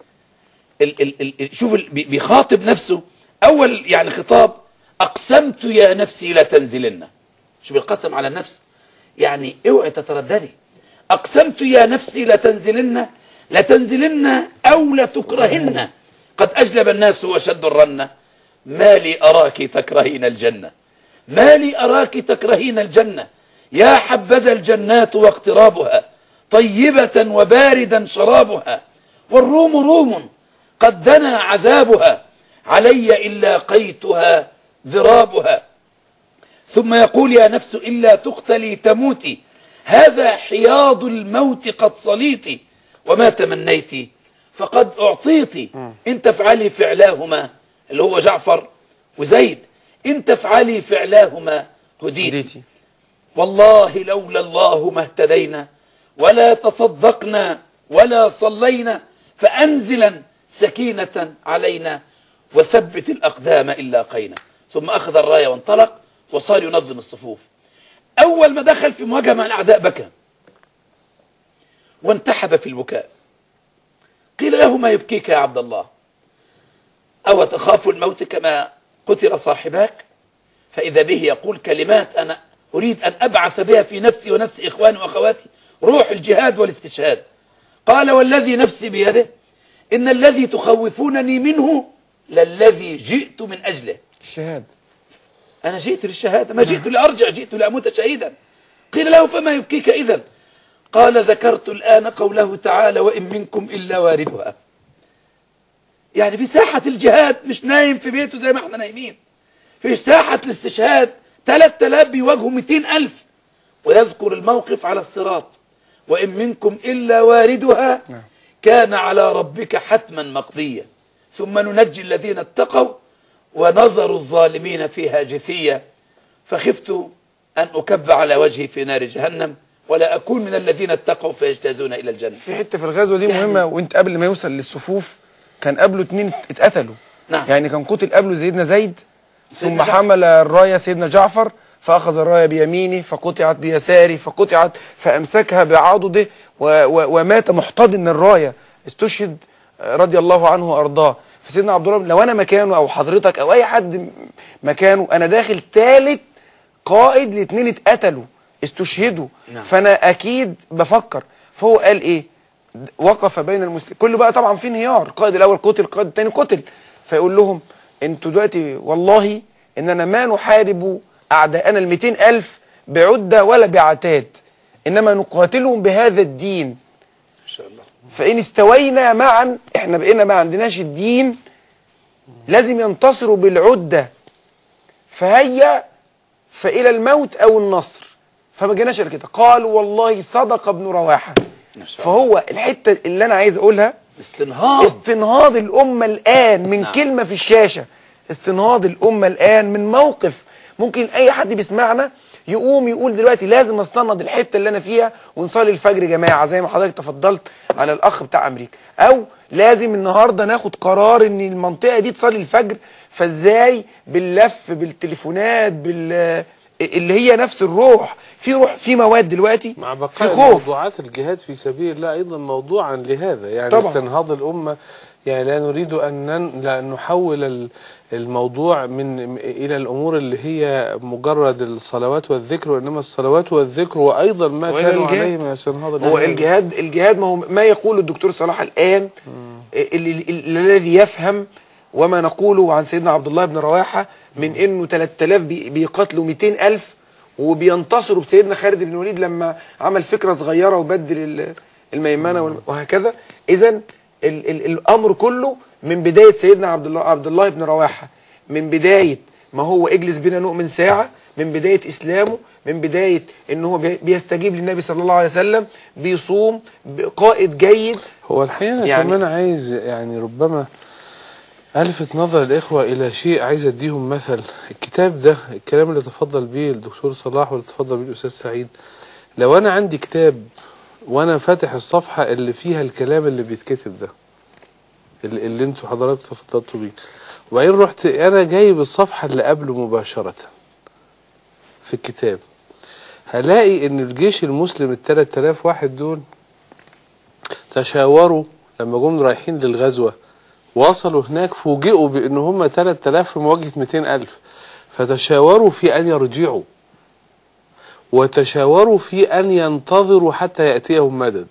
ال ال ال ال- شوف ال- بي- بيخاطب نفسه أول يعني خطاب أقسمت يا نفسي لا تنزلن شوف القسم على النفس يعني اوعي تترددي أقسمت يا نفسي لتنزلن لتنزلن أو لتكرهن قد أجلب الناس وشد الرنة ما لي أراك تكرهين الجنة ما لي أراك تكرهين الجنة يا حبذا الجنات واقترابها طيبة وباردا شرابها والروم روم قد دنا عذابها علي إن لاقيتها ذرابها ثم يقول يا نفس إلا تقتلي تموتي هذا حياض الموت قد صليت وما تمنيت فقد أعطيت إن تفعلي فعلاهما اللي هو جعفر وزيد إن تفعلي فعلاهما هديت هديتي والله لولا الله ما اهتدينا ولا تصدقنا ولا صلينا فأنزلا سكينة علينا وثبت الأقدام إلا قينا ثم أخذ الراية وانطلق وصار ينظم الصفوف أول ما دخل في مواجهة مع الأعداء بكى وانتحب في البكاء قيل له ما يبكيك يا عبد الله أو تخاف الموت كما قتل صاحباك فإذا به يقول كلمات أنا أريد أن أبعث بها في نفسي ونفس إخواني وأخواتي روح الجهاد والاستشهاد قال والذي نفسي بيده إن الذي تخوفونني منه للذي جئت من أجله الشهاد أنا جئت للشهادة ما جئت لأرجع جئت لأموت شهيدا قيل له فما يبكيك إذا قال ذكرت الآن قوله تعالى وإن منكم إلا واردها يعني في ساحة الجهاد مش نايم في بيته زي ما احنا نايمين في ساحة الاستشهاد 3000 بيواجهوا 200 ألف ويذكر الموقف على الصراط وإن منكم إلا واردها كان على ربك حتما مقضيا ثم ننجي الذين اتقوا ونظر الظالمين فيها جثيا فخفت أن أكب على وجهي في نار جهنم ولا أكون من الذين اتقوا فيجتازون إلى الجنة في حته في الغزوه دي مهمه وانت قبل ما يوصل للصفوف كان قبله اتنين اتقتلوا نعم. يعني كان قتل قبله سيدنا زيد ثم سيدنا جعفر. حمل الرايه سيدنا جعفر فاخذ الرايه بيمينه فقطعت بيساره فقطعت فامسكها بعضده و و ومات محتضن الرايه استشهد آه، رضي الله عنه وارضاه فسيدنا عبد الله لو انا مكانه او حضرتك او اي حد م- مكانه انا داخل ثالث قائد الاثنين اتقتلوا استشهدوا نعم. فانا اكيد بفكر فهو قال ايه وقف بين المسلمين كله بقى طبعا في انهيار القائد الاول قتل القائد الثاني قتل فيقول لهم انتوا دلوقتي والله اننا ما نحارب اعداءنا ال ألف بعده ولا بعتاد انما نقاتلهم بهذا الدين إن شاء الله فان استوينا معا احنا بقينا ما عندناش الدين لازم ينتصروا بالعده فهيا فالى الموت او النصر فما جيناش إلا كده قالوا والله صدق ابن رواحه ما شاء الله فهو الحته اللي انا عايز اقولها استنهاض استنهاض الامه الان من نعم. كلمه في الشاشه استنهاض الامه الان من موقف ممكن اي حد بيسمعنا يقوم يقول دلوقتي لازم استنهض الحته اللي انا فيها ونصلي الفجر جماعه زي ما حضرتك تفضلت على الاخ بتاع امريكا او لازم النهارده ناخد قرار ان المنطقه دي تصلي الفجر فازاي باللف بالتليفونات بال اللي هي نفس الروح في روح في مواد دلوقتي مع بقاء في خوف موضوعات الجهاد في سبيل الله ايضا موضوعا لهذا يعني طبعا. طبعا. استنهاض الامه يعني لا نريد ان نن... لا نحول ال- الموضوع من الى الامور اللي هي مجرد الصلوات والذكر وانما الصلوات والذكر وايضا ما وإلى كانوا الجهاد. عليه من استنهاض هو الأمة. الجهاد الجهاد ما هو ما يقول الدكتور صلاح الآن اللي اللي- الذي يفهم وما نقوله عن سيدنا عبد الله بن رواحة من انه 3000 بي- بيقاتلوا 200000 وبينتصروا بسيدنا خالد بن الوليد لما عمل فكرة صغيرة وبدل ال- الميمنة وال- وهكذا اذا ال ال الامر كله من بداية سيدنا عبد الله عبد الله بن رواحة من بداية ما هو اجلس بنا نؤمن ساعة من بداية اسلامه من بداية ان هو بي- بيستجيب للنبي صلى الله عليه وسلم بيصوم قائد جيد هو الحقيقه أنا يعني- كمان عايز يعني ربما الفت نظر الاخوه الى شيء عايز اديهم مثل الكتاب ده الكلام اللي تفضل بيه الدكتور صلاح واللي تفضل بيه الاستاذ سعيد لو انا عندي كتاب وانا فاتح الصفحه اللي فيها الكلام اللي بيتكتب ده اللي, اللي انتوا حضراتكم تفضلتوا بيه وبعدين رحت انا جايب الصفحه اللي قبله مباشره في الكتاب هلاقي ان الجيش المسلم ال 3000 واحد دول تشاوروا لما جم رايحين للغزوة وصلوا هناك فوجئوا بأن هم 3000 في مواجهة 200000 فتشاوروا في أن يرجعوا وتشاوروا في أن ينتظروا حتى يأتيهم مدد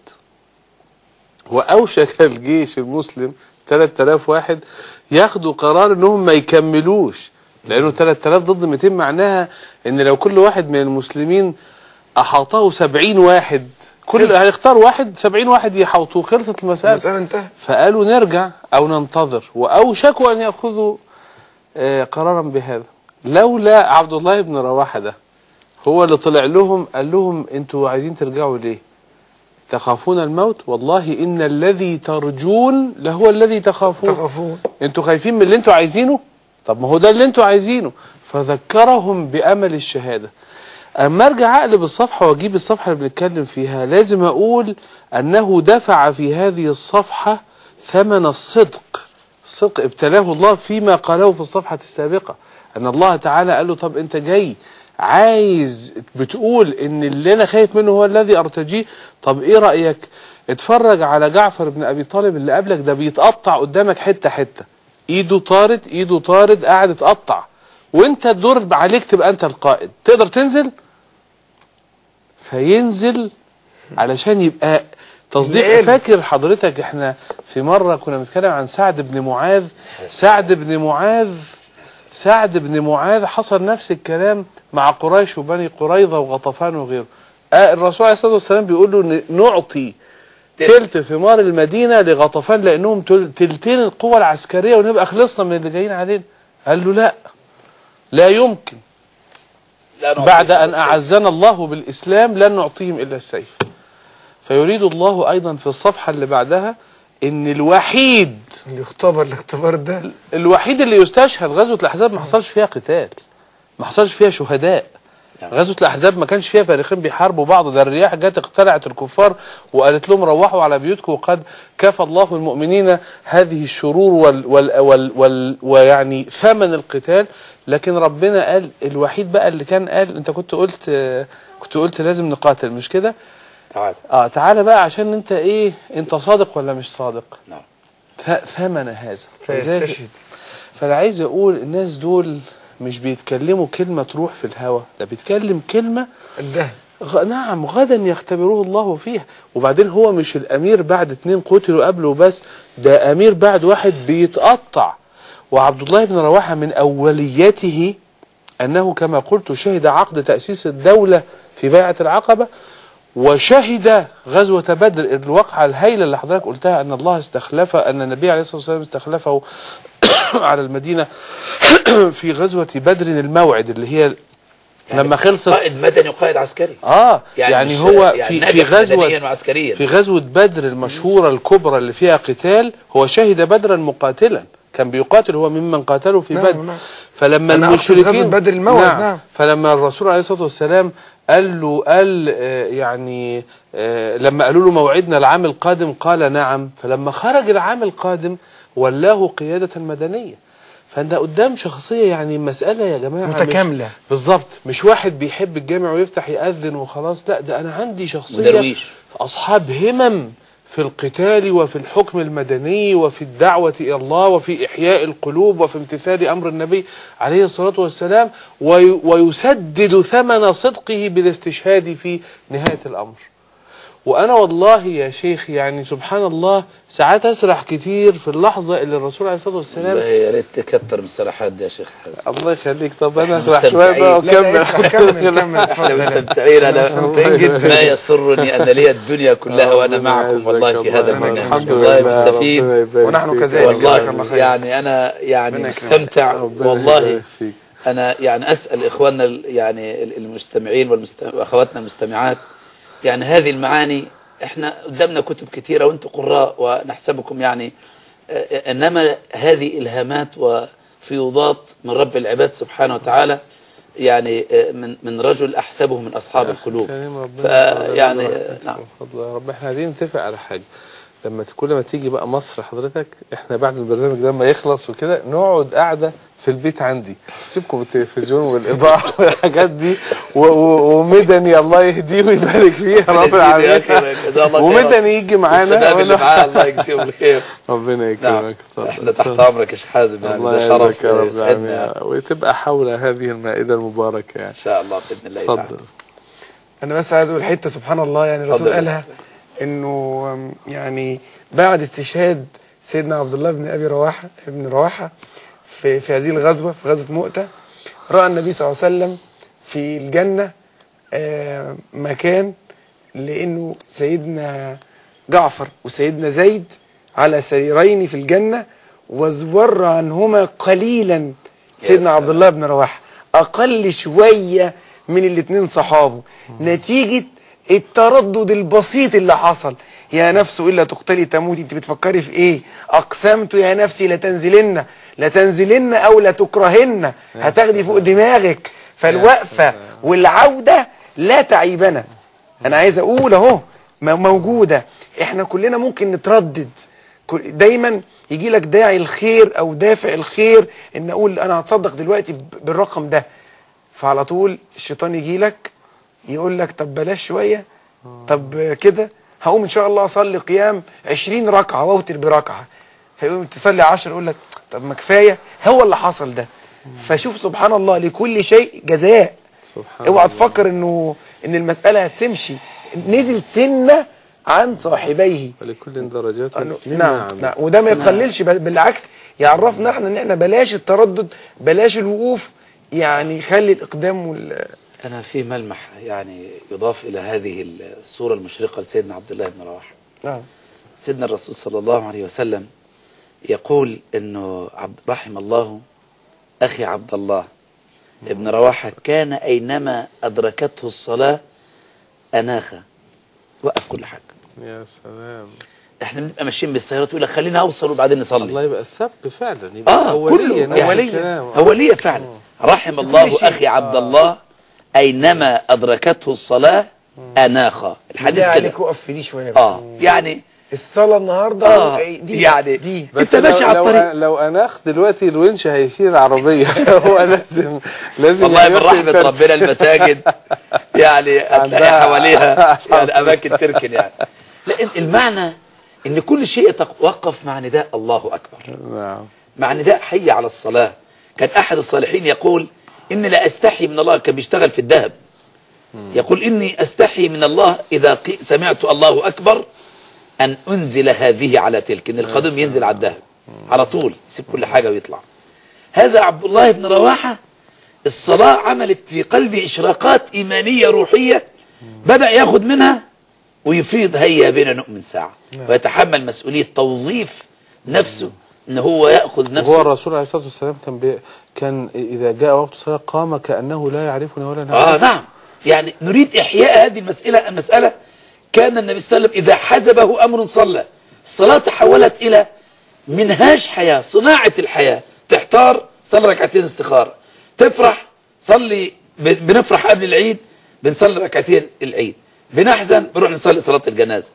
وأوشك الجيش المسلم 3000 واحد ياخدوا قرار أنهم ما يكملوش لأنه 3000 ضد 200 معناها أن لو كل واحد من المسلمين أحاطه 70 واحد كل خلصت. هيختار واحد 70 واحد يحوطوه خلصت المسألة المسألة انتهت فقالوا نرجع او ننتظر واوشكوا ان ياخذوا آه، قرارا بهذا لولا عبد الله بن رواحه ده هو اللي طلع لهم قال لهم انتوا عايزين ترجعوا ليه تخافون الموت والله ان الذي ترجون لهو الذي تخافون تخافون انتوا خايفين من اللي انتوا عايزينه طب ما هو ده اللي انتوا عايزينه فذكرهم بامل الشهاده اما ارجع اقلب الصفحه واجيب الصفحه اللي بنتكلم فيها لازم اقول انه دفع في هذه الصفحه ثمن الصدق الصدق ابتلاه الله فيما قاله في الصفحه السابقه ان الله تعالى قال له طب انت جاي عايز بتقول ان اللي انا خايف منه هو الذي ارتجيه طب ايه رايك اتفرج على جعفر بن ابي طالب اللي قبلك ده بيتقطع قدامك حته حته ايده طارت ايده طارد قاعد اتقطع وانت الدور عليك تبقى انت القائد تقدر تنزل فينزل علشان يبقى تصديق نقل. فاكر حضرتك احنا في مره كنا بنتكلم عن سعد بن معاذ سعد بن معاذ سعد بن معاذ حصل نفس الكلام مع قريش وبني قريظه وغطفان وغيره آه الرسول عليه الصلاه والسلام بيقول له ن- نعطي تلت ثمار المدينه لغطفان لانهم تل- تلتين القوى العسكريه ونبقى خلصنا من اللي جايين علينا قال له لا لا يمكن لا نعطيهم بعد ان السيف. اعزنا الله بالاسلام لن نعطيهم الا السيف فيريد الله ايضا في الصفحه اللي بعدها ان الوحيد اللي اختبر الاختبار ده الوحيد اللي يستشهد غزوه الاحزاب ما حصلش فيها قتال ما حصلش فيها شهداء نعم. غزوه الاحزاب ما كانش فيها فريقين بيحاربوا بعض ده الرياح جت اقتلعت الكفار وقالت لهم روحوا على بيوتكم وقد كفى الله المؤمنين هذه الشرور وال وال وال وال ويعني ثمن القتال لكن ربنا قال الوحيد بقى اللي كان قال انت كنت قلت آه، كنت قلت لازم نقاتل مش كده تعال اه تعالى بقى عشان انت ايه انت صادق ولا مش صادق نعم ث- ثمن هذا لذلك- فيستشهد فانا عايز اقول الناس دول مش بيتكلموا كلمة تروح في الهوا ده بيتكلم كلمة الذهب غ... نعم غدا يختبروه الله فيها وبعدين هو مش الامير بعد اتنين قتلوا قبله بس ده امير بعد واحد بيتقطع وعبد الله بن رواحة من اوليته انه كما قلت شهد عقد تأسيس الدولة في بيعة العقبة وشهد غزوة بدر الوقعة الهائلة اللي حضرتك قلتها أن الله استخلف أن النبي عليه الصلاة والسلام استخلفه على المدينة في غزوة بدر الموعد اللي هي لما خلصت قائد مدني وقائد عسكري اه يعني, يعني يعني مش- هو يعني في ناجح في غزوة مدنياً وعسكرياً. في غزوة بدر المشهورة الكبرى اللي فيها قتال هو شهد بدرا مقاتلا كان بيقاتل هو ممن قاتلوا في نعم، بدر نعم. فلما أنا أقصد المشركين غزوة بدر الموعد، نعم. فلما الرسول عليه الصلاة والسلام قال له قال آه، يعني آه، لما قالوا له موعدنا العام القادم قال نعم فلما خرج العام القادم ولاه قيادة مدنية فانت قدام شخصية يعني مسألة يا جماعة مش- متكاملة. بالظبط مش واحد بيحب الجامع ويفتح يأذن وخلاص لا ده أنا عندي شخصية ودرويش. أصحاب همم في القتال وفي الحكم المدني وفي الدعوة إلى الله وفي إحياء القلوب وفي امتثال أمر النبي عليه الصلاة والسلام وي ويسدد ثمن صدقه بالاستشهاد في نهاية الأمر وأنا والله يا شيخ يعني سبحان الله ساعات أسرح كتير في اللحظة اللي الرسول عليه الصلاة والسلام والله يا ريت تكتر من الصراحات دي يا شيخ حازم الله يخليك طب انا إحنا اسرح شويه بقى مستمتعين. لا لا واكمل اسمع كمل كمل احنا اتفضل مستمتعين انا مستمتعين جدا ما يسرني ان لي الدنيا كلها وانا ربنا معكم يعزك والله في هذا الله. المكان الحمد والله لله، مستفيد ربنا يبارك ونحن فيك. كذلك. والله جزاك الله خير. يعني انا يعني ربنا يكرمك. مستمتع ربنا والله يبارك فيك. انا يعني اسال اخواننا ال- يعني ال- المستمعين والمست- واخواتنا المستمعات يعني هذه المعاني احنا قدامنا كتب كثيره وانتم قراء ونحسبكم يعني آه، انما هذه الهامات وفيوضات من رب العباد سبحانه وتعالى يعني آه، من من رجل احسبه من اصحاب القلوب كريم ربنا فيعني ربنا آه، نعم فضل يا رب احنا عايزين نتفق على حاجه لما ت- كل ما تيجي بقى مصر حضرتك احنا بعد البرنامج ده ما يخلص وكده نقعد قاعده في البيت عندي سيبكم من التلفزيون والاضاءه والحاجات دي و- و- ومدني الله يهديه ويبارك فيه يا رب العالمين جزاه الله خيرا. ومدني يجي معانا والشباب اللي ولا- معاه الله يجزيهم الخير ربنا نعم يكرمك اتفضل. احنا تحت امرك يا شيخ حازم يعني الله ده شرف يعزك يا رب يسعدنا يعني. العالمين وتبقى حول هذه المائده المباركه يعني ان شاء الله باذن الله تعالى اتفضل انا بس عايز اقول حته سبحان الله يعني الرسول اتفضل. قالها انه أم، يعني بعد استشهاد سيدنا عبد الله بن ابي رواحه ابن رواحه في في هذه الغزوه في غزوه مؤته راى النبي صلى الله عليه وسلم في الجنه آه، مكان لانه سيدنا جعفر وسيدنا زيد على سريرين في الجنه وزور عنهما قليلا سيدنا سلام. عبد الله بن رواحه اقل شويه من الاثنين صحابه نتيجه التردد البسيط اللي حصل يا نفس الا تقتلي تموتي انت بتفكري في ايه اقسمت يا نفسي لتنزلن لتنزلن او لتكرهن هتاخدي فوق دماغك فالوقفه والعوده لا تعيبنا انا عايز اقول اهو م- موجوده احنا كلنا ممكن نتردد كل- دايما يجي لك داعي الخير او دافع الخير ان اقول انا هتصدق دلوقتي ب- بالرقم ده فعلى طول الشيطان يجي لك يقول لك طب بلاش شويه طب كده هقوم ان شاء الله اصلي قيام 20 ركعه واوتر بركعه فيقوم تصلي 10 يقول لك طب ما كفايه هو اللي حصل ده فشوف سبحان الله لكل شيء جزاء سبحان اوعى الله. تفكر انه ان المساله هتمشي نزل سنه عن صاحبيه ولكل درجات مما نعم عمل. نعم وده ما يقللش بل بالعكس يعرفنا احنا ان احنا بلاش التردد بلاش الوقوف يعني خلي الاقدام وال أنا في ملمح يعني يضاف إلى هذه الصورة المشرقة لسيدنا عبد الله بن رواحة نعم سيدنا الرسول صلى الله عليه وسلم يقول انه عبد رحم الله اخي عبد الله ابن رواحه كان اينما ادركته الصلاه اناخ وقف كل حاجه يا سلام احنا بنبقى ماشيين بالسياره تقول لك خلينا اوصل وبعدين نصلي الله يبقى السبق فعلا يبقى اه أولية كله نفس يعني الكلام. آه. اوليه فعلا رحم الله اخي عبد الله اينما ادركته الصلاه اناخ الحديث ده كده عليك وقف في دي شويه بس اه يعني الصلاه النهارده اه دي يعني دي انت ماشي على لو, الطريق لو اناخ دلوقتي الونش هيشيل العربيه هو لازم لازم والله من يمشي رحمة كان- ربنا المساجد يعني هتلاقي عندها- حواليها يعني أماكن تركن يعني لأن المعنى إن كل شيء يتوقف مع نداء الله أكبر نعم مع نداء حي على الصلاة كان أحد الصالحين يقول إني لا أستحي من الله كان بيشتغل في الذهب يقول إني أستحي من الله إذا قي- سمعت الله أكبر أن أنزل هذه على تلك إن القدم ينزل على الذهب على طول يسيب كل حاجة ويطلع هذا عبد الله بن رواحة الصلاة عملت في قلبه إشراقات إيمانية روحية بدأ ياخد منها ويفيض هيا بنا نؤمن ساعة ويتحمل مسؤولية توظيف نفسه ان هو يأخذ هو نفسه الرسول عليه الصلاه والسلام كان بي كان اذا جاء وقت الصلاه قام كانه لا يعرفنا ولا اه نعرفه نعم يعني نريد إحياء هذه المسألة المسألة كان النبي صلى الله عليه وسلم إذا حزبه أمر صلى الصلاة تحولت إلى منهاج حياة صناعة الحياة تحتار صلي ركعتين استخارة تفرح صلي ب- بنفرح قبل العيد بنصلي ركعتين العيد بنحزن بنروح نصلي صلاة الجنازة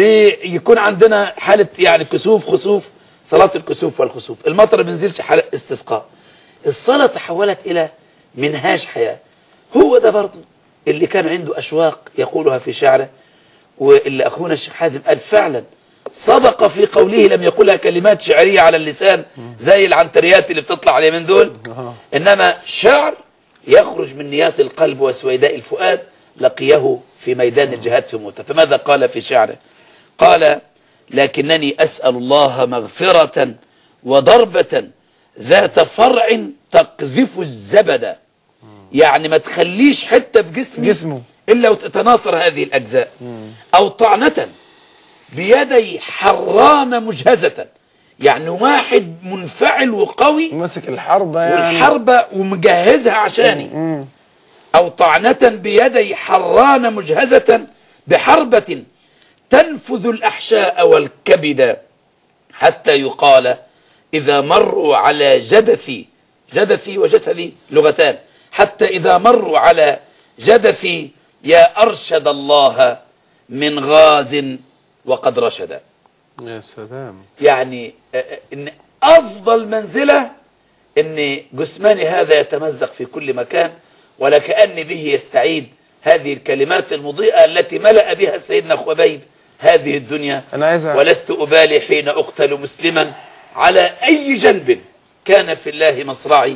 بيكون عندنا حالة يعني كسوف خسوف صلاة الكسوف والخسوف المطر ما بينزلش حالة استسقاء الصلاة تحولت إلى منهاج حياة هو ده برضه اللي كان عنده أشواق يقولها في شعره واللي أخونا الشيخ حازم قال فعلا صدق في قوله لم يقولها كلمات شعرية على اللسان زي العنتريات اللي بتطلع عليه من دول إنما شعر يخرج من نيات القلب وسويداء الفؤاد لقيه في ميدان الجهاد في موته فماذا قال في شعره قال لكنني أسأل الله مغفرة وضربة ذات فرع تقذف الزبد يعني ما تخليش حتة في جسمي جسمه. إلا وتتناثر هذه الأجزاء أو طعنة بيدي حران مجهزة يعني واحد منفعل وقوي ماسك الحربه يعني والحربة ومجهزها عشاني أو طعنة بيدي حران مجهزة بحربة تنفذ الأحشاء والكبد حتى يقال إذا مروا على جدثي جدثي وجسدي لغتان حتى إذا مروا على جدثي يا أرشد الله من غاز وقد رشد يا سلام يعني آه، آه، ان افضل منزله ان جسماني هذا يتمزق في كل مكان ولكأن به يستعيد هذه الكلمات المضيئة التي ملأ بها سيدنا خبيب هذه الدنيا أنا عايز أ- ولست أبالي حين أقتل مسلما على أي جنب كان في الله مصرعي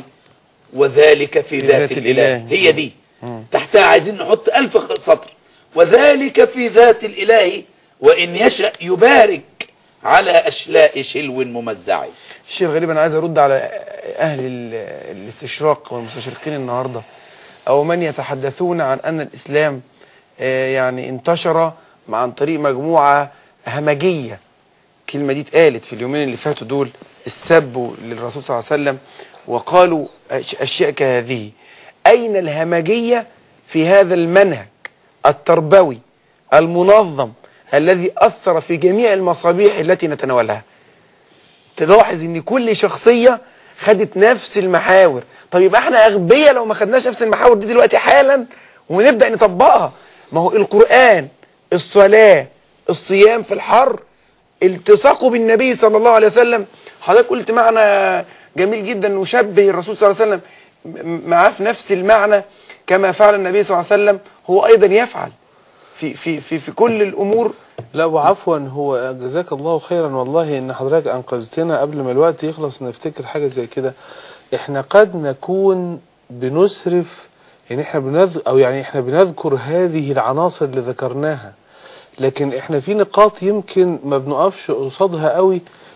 وذلك في ذات, ذات الإله الإله. هي دي تحتها عايزين نحط ألف سطر وذلك في ذات الإله وإن يشأ يبارك على أشلاء شلو ممزع الشيء الغريب انا عايز ارد على اهل ال- الاستشراق والمستشرقين النهارده او من يتحدثون عن ان الاسلام آه، يعني انتشر عن طريق مجموعه همجيه الكلمه دي اتقالت في اليومين اللي فاتوا دول السب للرسول صلى الله عليه وسلم وقالوا أش- اشياء كهذه اين الهمجيه في هذا المنهج التربوي المنظم الذي اثر في جميع المصابيح التي نتناولها تلاحظ ان كل شخصيه خدت نفس المحاور طب يبقى احنا اغبياء لو ما خدناش نفس المحاور دي دلوقتي حالا ونبدا نطبقها ما هو القران الصلاه الصيام في الحر التصاقه بالنبي صلى الله عليه وسلم حضرتك قلت معنى جميل جدا نشبه الرسول صلى الله عليه وسلم م- معاه في نفس المعنى كما فعل النبي صلى الله عليه وسلم هو ايضا يفعل في في في في كل الامور لا وعفوا هو جزاك الله خيرا والله ان حضرتك انقذتنا قبل ما الوقت يخلص نفتكر حاجه زي كده احنا قد نكون بنسرف يعني احنا بنذ او يعني احنا بنذكر هذه العناصر اللي ذكرناها لكن احنا في نقاط يمكن ما بنقفش قصادها قوي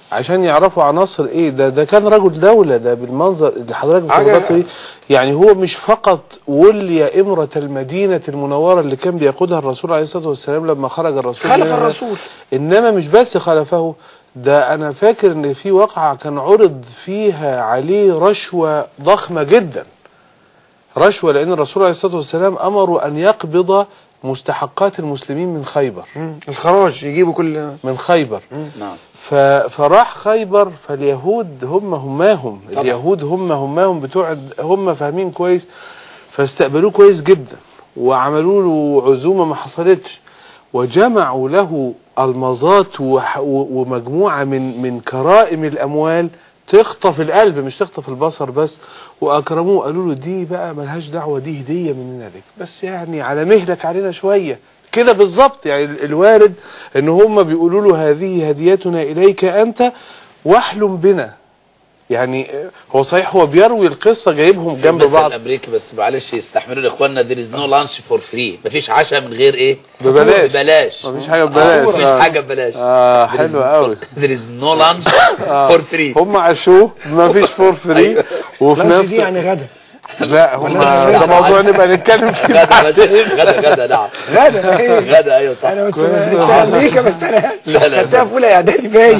عشان يعرفوا عناصر ايه ده ده كان رجل دولة ده بالمنظر اللي حضرتك حاجة- بتوضحه دي يعني هو مش فقط ولي إمرة المدينة المنورة اللي كان بيقودها الرسول عليه الصلاة والسلام لما خرج الرسول خلف منها. الرسول. إنما مش بس خلفه ده أنا فاكر إن في واقعة كان عرض فيها عليه رشوة ضخمة جدا رشوة لأن الرسول عليه الصلاة والسلام أمروا أن يقبض مستحقات المسلمين من خيبر مم. الخراج يجيبوا كل من خيبر نعم ف... فراح خيبر فاليهود هم هماهم طبعا. اليهود هم هماهم بتوع هم فاهمين كويس فاستقبلوه كويس جدا وعملوا له عزومه ما حصلتش وجمعوا له المظات وح... و... ومجموعه من من كرائم الاموال تخطف القلب مش تخطف البصر بس واكرموه قالوا له دي بقى ملهاش دعوه دي هديه مننا لك بس يعني على مهلك علينا شويه كده بالظبط يعني ال- الوارد ان هم بيقولوا له هذه هديتنا اليك انت واحلم بنا يعني آه، هو صحيح هو بيروي القصه جايبهم جنب المثل بعض الامريكي بس معلش يستحملوا اخواننا there is no lunch for free مفيش عشاء من غير ايه ببلاش. ببلاش مفيش حاجة ببلاش. مفيش آه. حاجه ببلاش اه There is حلو no- قوي there is no lunch for free هم عاشوه ما فيش فور فري وفي لانش نفس دي يعني غدا لا هم ولا ده موضوع نبقى نتكلم فيه غدا غدا غدا نعم غدا ايه غدا ايوه صح انا بس انت امريكا بس انا لا، لا. خدتها في اولى اعدادي باين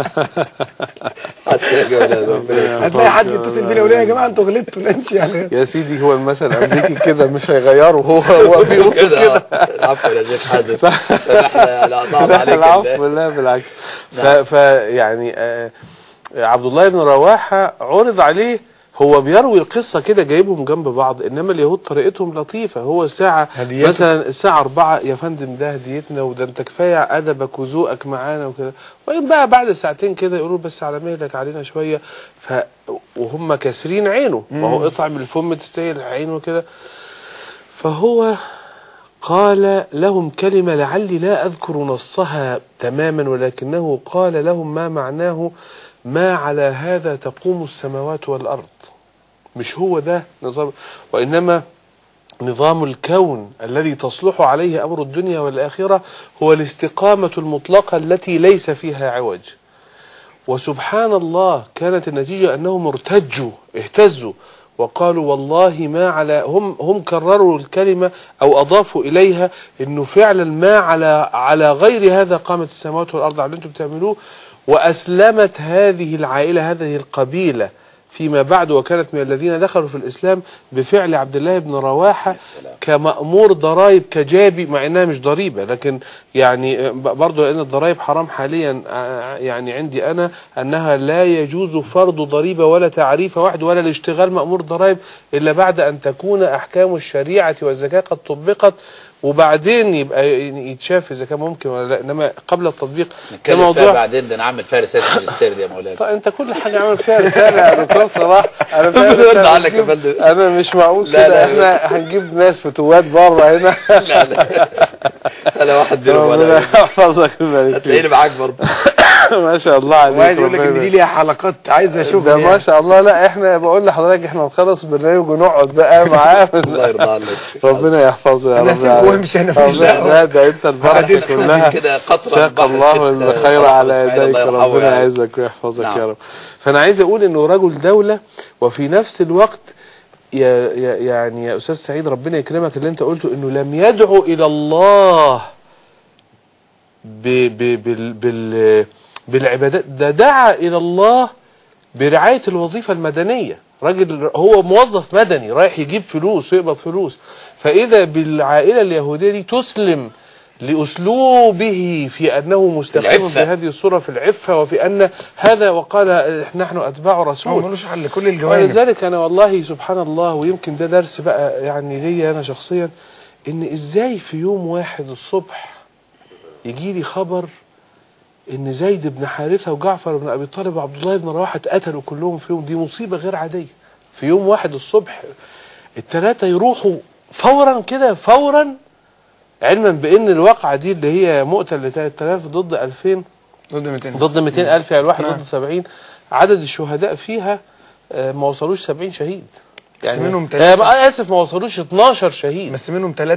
حتى يا جماعة، ربنا هتلاقي حد يتصل بينا يقول لي يا جماعه انتوا غلطتوا لانش يعني يا سيدي هو المثل الامريكي كده مش هيغيره هو هو بيقول كده آه. عفوا يا شيخ حازم سامحنا لا ضاع عليك العفو ال- لا بالعكس ف, نعم. ف يعني آه عبد الله بن رواحه عرض عليه هو بيروي القصة كده جايبهم جنب بعض إنما اليهود طريقتهم لطيفة هو الساعة هديته. مثلا الساعة أربعة يا فندم ده هديتنا وده أنت كفاية أدبك وذوقك معانا وكده وإن بقى بعد ساعتين كده يقولوا بس على مهلك علينا شوية ف وهم كاسرين عينه وهو اطعم الفم تستاهل عينه كده فهو قال لهم كلمة لعلي لا أذكر نصها تماما ولكنه قال لهم ما معناه ما على هذا تقوم السماوات والأرض مش هو ده نظام وإنما نظام الكون الذي تصلح عليه أمر الدنيا والآخرة هو الاستقامة المطلقة التي ليس فيها عوج وسبحان الله كانت النتيجة أنهم ارتجوا اهتزوا وقالوا والله ما على هم هم كرروا الكلمة أو أضافوا إليها أنه فعلا ما على على غير هذا قامت السماوات والأرض على اللي أنتم بتعملوه وأسلمت هذه العائلة هذه القبيلة فيما بعد وكانت من الذين دخلوا في الإسلام بفعل عبد الله بن رواحة كمأمور ضرائب كجابي مع إنها مش ضريبة لكن يعني برضو لأن الضرائب حرام حاليا آه، يعني عندي أنا أنها لا يجوز فرض ضريبة ولا تعريف واحد ولا الاشتغال مأمور ضرائب إلا بعد أن تكون أحكام الشريعة والزكاة قد طبقت وبعدين يبقى يتشاف إذا كان ممكن ولا لا إنما قبل التطبيق ده نتكلم فيها بعدين ده نعمل فيها رساله ماجستير دي يا مولانا طيب انت كل حاجه عامل فيها رساله يا دكتور صلاح انا فاهم ربنا انت يرضى عنك يا هتجيب- فندم. انا مش معقول لا، كده لا، احنا هنجيب ناس فتوات بره هنا لا لا انا واحد دينهم ربنا ولا يحفظك ويبارك هتلاقيني فيك معاك برضه ما شاء الله عليك وعايز يقول لك ربنا ان دي يبارك. ليها حلقات عايز اشوف ده ما شاء الله لا احنا بقول لحضرتك احنا نخلص برنامج ونقعد بقى معاه الله يرضى عنك ربنا يحفظه يا أنا رب هسيبه العالمين. وامشي أنا مش ربنا- دعوة. لا ده انت البركه هديتكم كلها كده قطره ساق البحر الله الشيخ الخير صلاح على إسماعيل، يديك الله يرحمه ربنا يعني. يعزك ويحفظك نعم. يا رب فانا عايز اقول انه رجل دوله وفي نفس الوقت يا يا يعني يا استاذ سعيد ربنا يكرمك اللي انت قلته انه لم يدعو الى الله ب ب بال بال بالعبادات ده دعا الى الله برعايه الوظيفه المدنيه راجل هو موظف مدني رايح يجيب فلوس ويقبض فلوس فاذا بالعائله اليهوديه دي تسلم لاسلوبه في انه مستقيم العفة. بهذه الصوره في العفه وفي ان هذا وقال نحن اتباع هو رسول ملوش حل كل الجوانب ولذلك انا والله سبحان الله ويمكن ده درس بقى يعني ليا انا شخصيا ان ازاي في يوم واحد الصبح يجي لي خبر ان زيد بن حارثه وجعفر بن ابي طالب وعبد الله بن رواحه اتقتلوا كلهم في يوم دي مصيبه غير عاديه في يوم واحد الصبح الثلاثه يروحوا فورا كده فورا علما بان الواقعه دي اللي هي مقتل ل 3000 ضد 2000 ضد 200 ضد 200 ألف يعني الواحد نعم. ضد 70 عدد الشهداء فيها آه، ما وصلوش 70 شهيد بس منهم آه تلاتة. بقى آسف ما وصلوش 12 شهيد بس منهم ثلاثة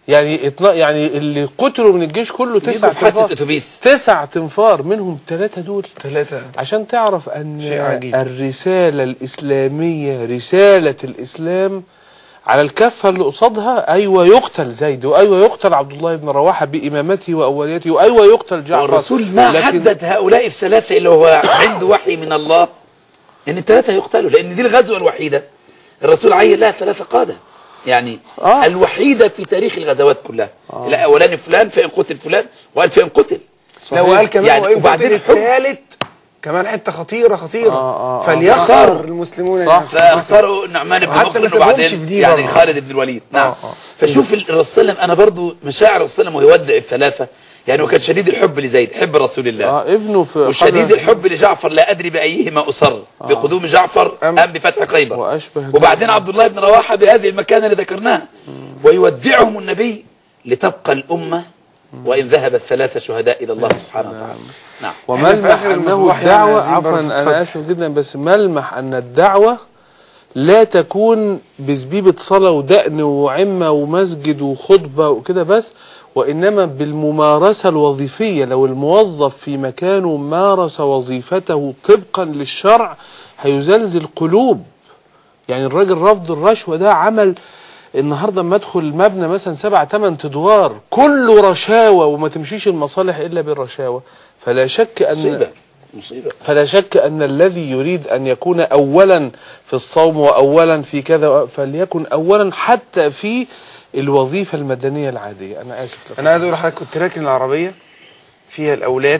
يعني اتنا يعني اللي قتلوا من الجيش كله تسع يجوا في حادثه تنفار اتوبيس تسع تنفار منهم ثلاثة دول ثلاثة عشان تعرف أن شيء عجيب. الرسالة الإسلامية رسالة الإسلام على الكفة اللي قصادها أيوة يقتل زيد وأيوة يقتل عبد الله بن رواحة بإمامته وأوليته وأيوة يقتل جعفر والرسول ما لكن- حدد هؤلاء الثلاثة اللي هو عنده وحي من الله ان الثلاثة يقتلوا لان دي الغزوة الوحيدة الرسول عين لها ثلاثة قادة يعني آه. الوحيدة في تاريخ الغزوات كلها لا اولاني فلان فان قتل فلان وقال فان قتل لو قال كمان يعني وإن وبعدين قتل الحب. الثالث كمان حتة خطيرة خطيرة آه، آه، آه. فليختار المسلمون صح. فاختاروا النعمان بن وحتى مخرم ما سابهمش وبعدين في دي يعني برضه. خالد بن الوليد نعم آه، آه. فشوف ال- الرسول صلى الله عليه وسلم انا برضو مشاعر الرسول صلى الله عليه وسلم ويودع الثلاثة يعني هو كان شديد الحب لزيد حب رسول الله آه ابنه في وشديد قبل- الحب لجعفر لا ادري بايهما اصر بقدوم جعفر أم- ام بفتح خيبر وأشبه وبعدين عبد الله بن رواحه بهذه المكانه اللي ذكرناها ويودعهم النبي لتبقى الامه وان ذهب الثلاثه شهداء الى الله سبحانه وتعالى نعم إحنا في وملمح آخر أنه المصباح يعني الدعوة عايزين عفوا برضه أنا تتفضل. آسف جدا بس ملمح أن الدعوة لا تكون بزبيبة صلاة ودقن وعمة ومسجد وخطبة وكده بس وإنما بالممارسة الوظيفية لو الموظف في مكانه مارس وظيفته طبقا للشرع هيزلزل قلوب يعني الراجل رفض الرشوة ده عمل النهارده لما ادخل المبنى مثلا سبع ثمان ادوار كله رشاوى وما تمشيش المصالح الا بالرشاوى فلا شك ان مصيبه مصيبه فلا شك أن الذي يريد أن يكون أولا في الصوم وأولا في كذا فليكن أولا حتى في الوظيفة المدنية العادية أنا آسف لك انا عايز اقول لحضرتك كنت راكن العربيه فيها الاولاد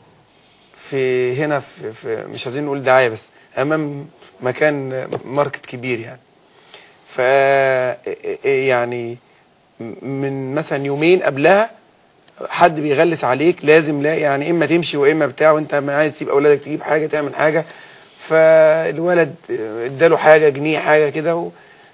في هنا في, في مش عايزين نقول دعايه بس امام مكان ماركت كبير يعني ف يعني من مثلا يومين قبلها حد بيغلس عليك لازم لا يعني اما تمشي واما بتاع وانت ما عايز تسيب اولادك تجيب حاجه تعمل حاجه فالولد اداله حاجه جنيه حاجه كده و-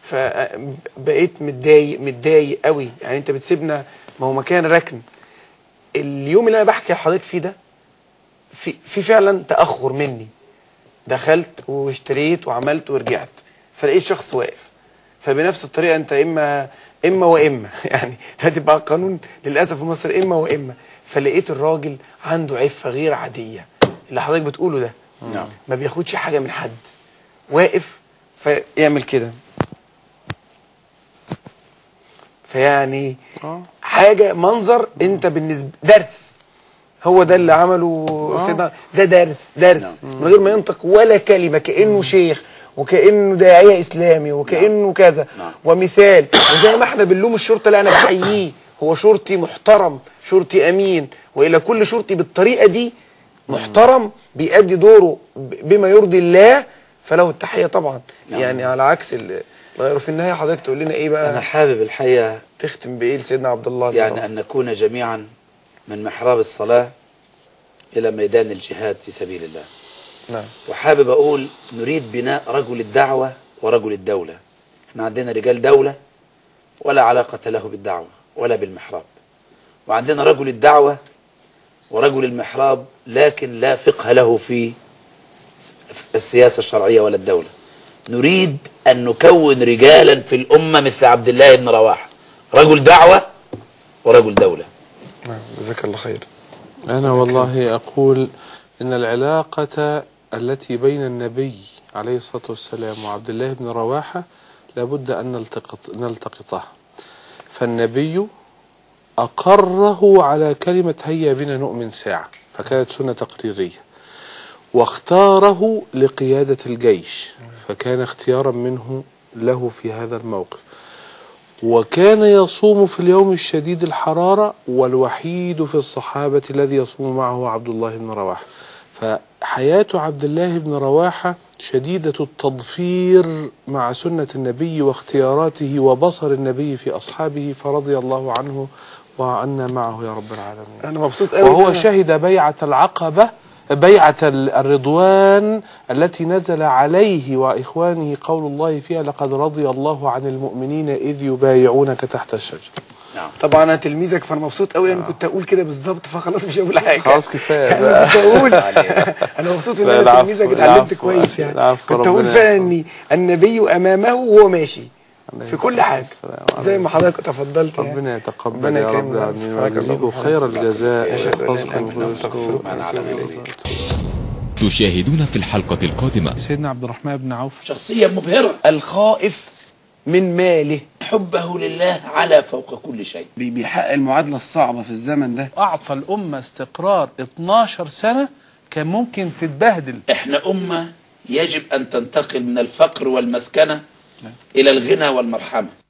فبقيت متضايق متضايق قوي يعني انت بتسيبنا ما هو مكان ركن اليوم اللي انا بحكي لحضرتك فيه ده في في فعلا تاخر مني دخلت واشتريت وعملت ورجعت فلقيت شخص واقف فبنفس الطريقه انت اما اما واما يعني ده هتبقى قانون للاسف في مصر اما واما فلقيت الراجل عنده عفه غير عاديه اللي حضرتك بتقوله ده نعم. ما بياخدش حاجه من حد واقف فيعمل كده فيعني حاجه منظر انت بالنسبه درس هو ده اللي عمله سيدنا ده درس درس من غير ما ينطق ولا كلمه كانه شيخ وكانه داعيه اسلامي وكانه كذا ومثال وزي ما احنا بنلوم الشرطه لا انا بحييه هو شرطي محترم شرطي امين والى كل شرطي بالطريقه دي محترم بيأدي دوره ب- بما يرضي الله فله التحيه طبعا يعني على عكس ال- غيره في النهايه حضرتك تقول لنا ايه انا بقى حابب الحقيقه تختم بايه لسيدنا عبد الله بن يعني رواحة؟ ان نكون جميعا من محراب الصلاه الى ميدان الجهاد في سبيل الله نعم وحابب اقول نريد بناء رجل الدعوه ورجل الدوله احنا عندنا رجال دوله ولا علاقه له بالدعوه ولا بالمحراب وعندنا رجل الدعوه ورجل المحراب لكن لا فقه له في السياسه الشرعيه ولا الدوله نريد ان نكون رجالا في الامه مثل عبد الله بن رواحه رجل دعوه ورجل دوله نعم جزاك الله خير أنا والله أقول إن العلاقة التي بين النبي عليه الصلاة والسلام وعبد الله بن رواحة لابد أن نلتقط نلتقطها فالنبي أقره على كلمة هيا بنا نؤمن ساعة فكانت سنة تقريرية واختاره لقيادة الجيش فكان اختيارا منه له في هذا الموقف وكان يصوم في اليوم الشديد الحرارة والوحيد في الصحابة الذي يصوم معه عبد الله بن رواحة فحياة عبد الله بن رواحة شديدة التضفير مع سنة النبي واختياراته وبصر النبي في أصحابه فرضي الله عنه وعنا معه يا رب العالمين انا مبسوط قوي وهو شهد بيعة العقبة بيعة ال- الرضوان التي نزل عليه وإخوانه قول الله فيها لقد رضي الله عن المؤمنين إذ يبايعونك تحت الشجرة نعم طبعا انا تلميذك فانا مبسوط قوي انا كنت اقول كده بالظبط فخلاص مش هقول حاجه خلاص كفاية يعني بقى. كنت اقول انا مبسوط ان لا، انا العفو، تلميذك اتعلمت العفو، كويس يعني العفو، كنت اقول ربنا فعلا ان النبي امامه وهو ماشي في كل حاجه السلام زي ما حضرتك تفضلت يعني. ربنا يتقبل ربنا يا رب يكرمنا العالمين سبحانك ويجزيكم اللهم خير الجزاء أشهد أن لا إله إلا ويحفظكم أنت نستغفرك ونتوب إليك تشاهدون في الحلقة القادمة سيدنا عبد الرحمن بن عوف شخصية مبهرة الخائف من ماله حبه لله على فوق كل شيء بي- بيحقق المعادله الصعبه في الزمن ده أعطى الأمة استقرار 12 سنة كان ممكن تتبهدل احنا أمة يجب أن تنتقل من الفقر والمسكنة إلى الغنى والمرحمة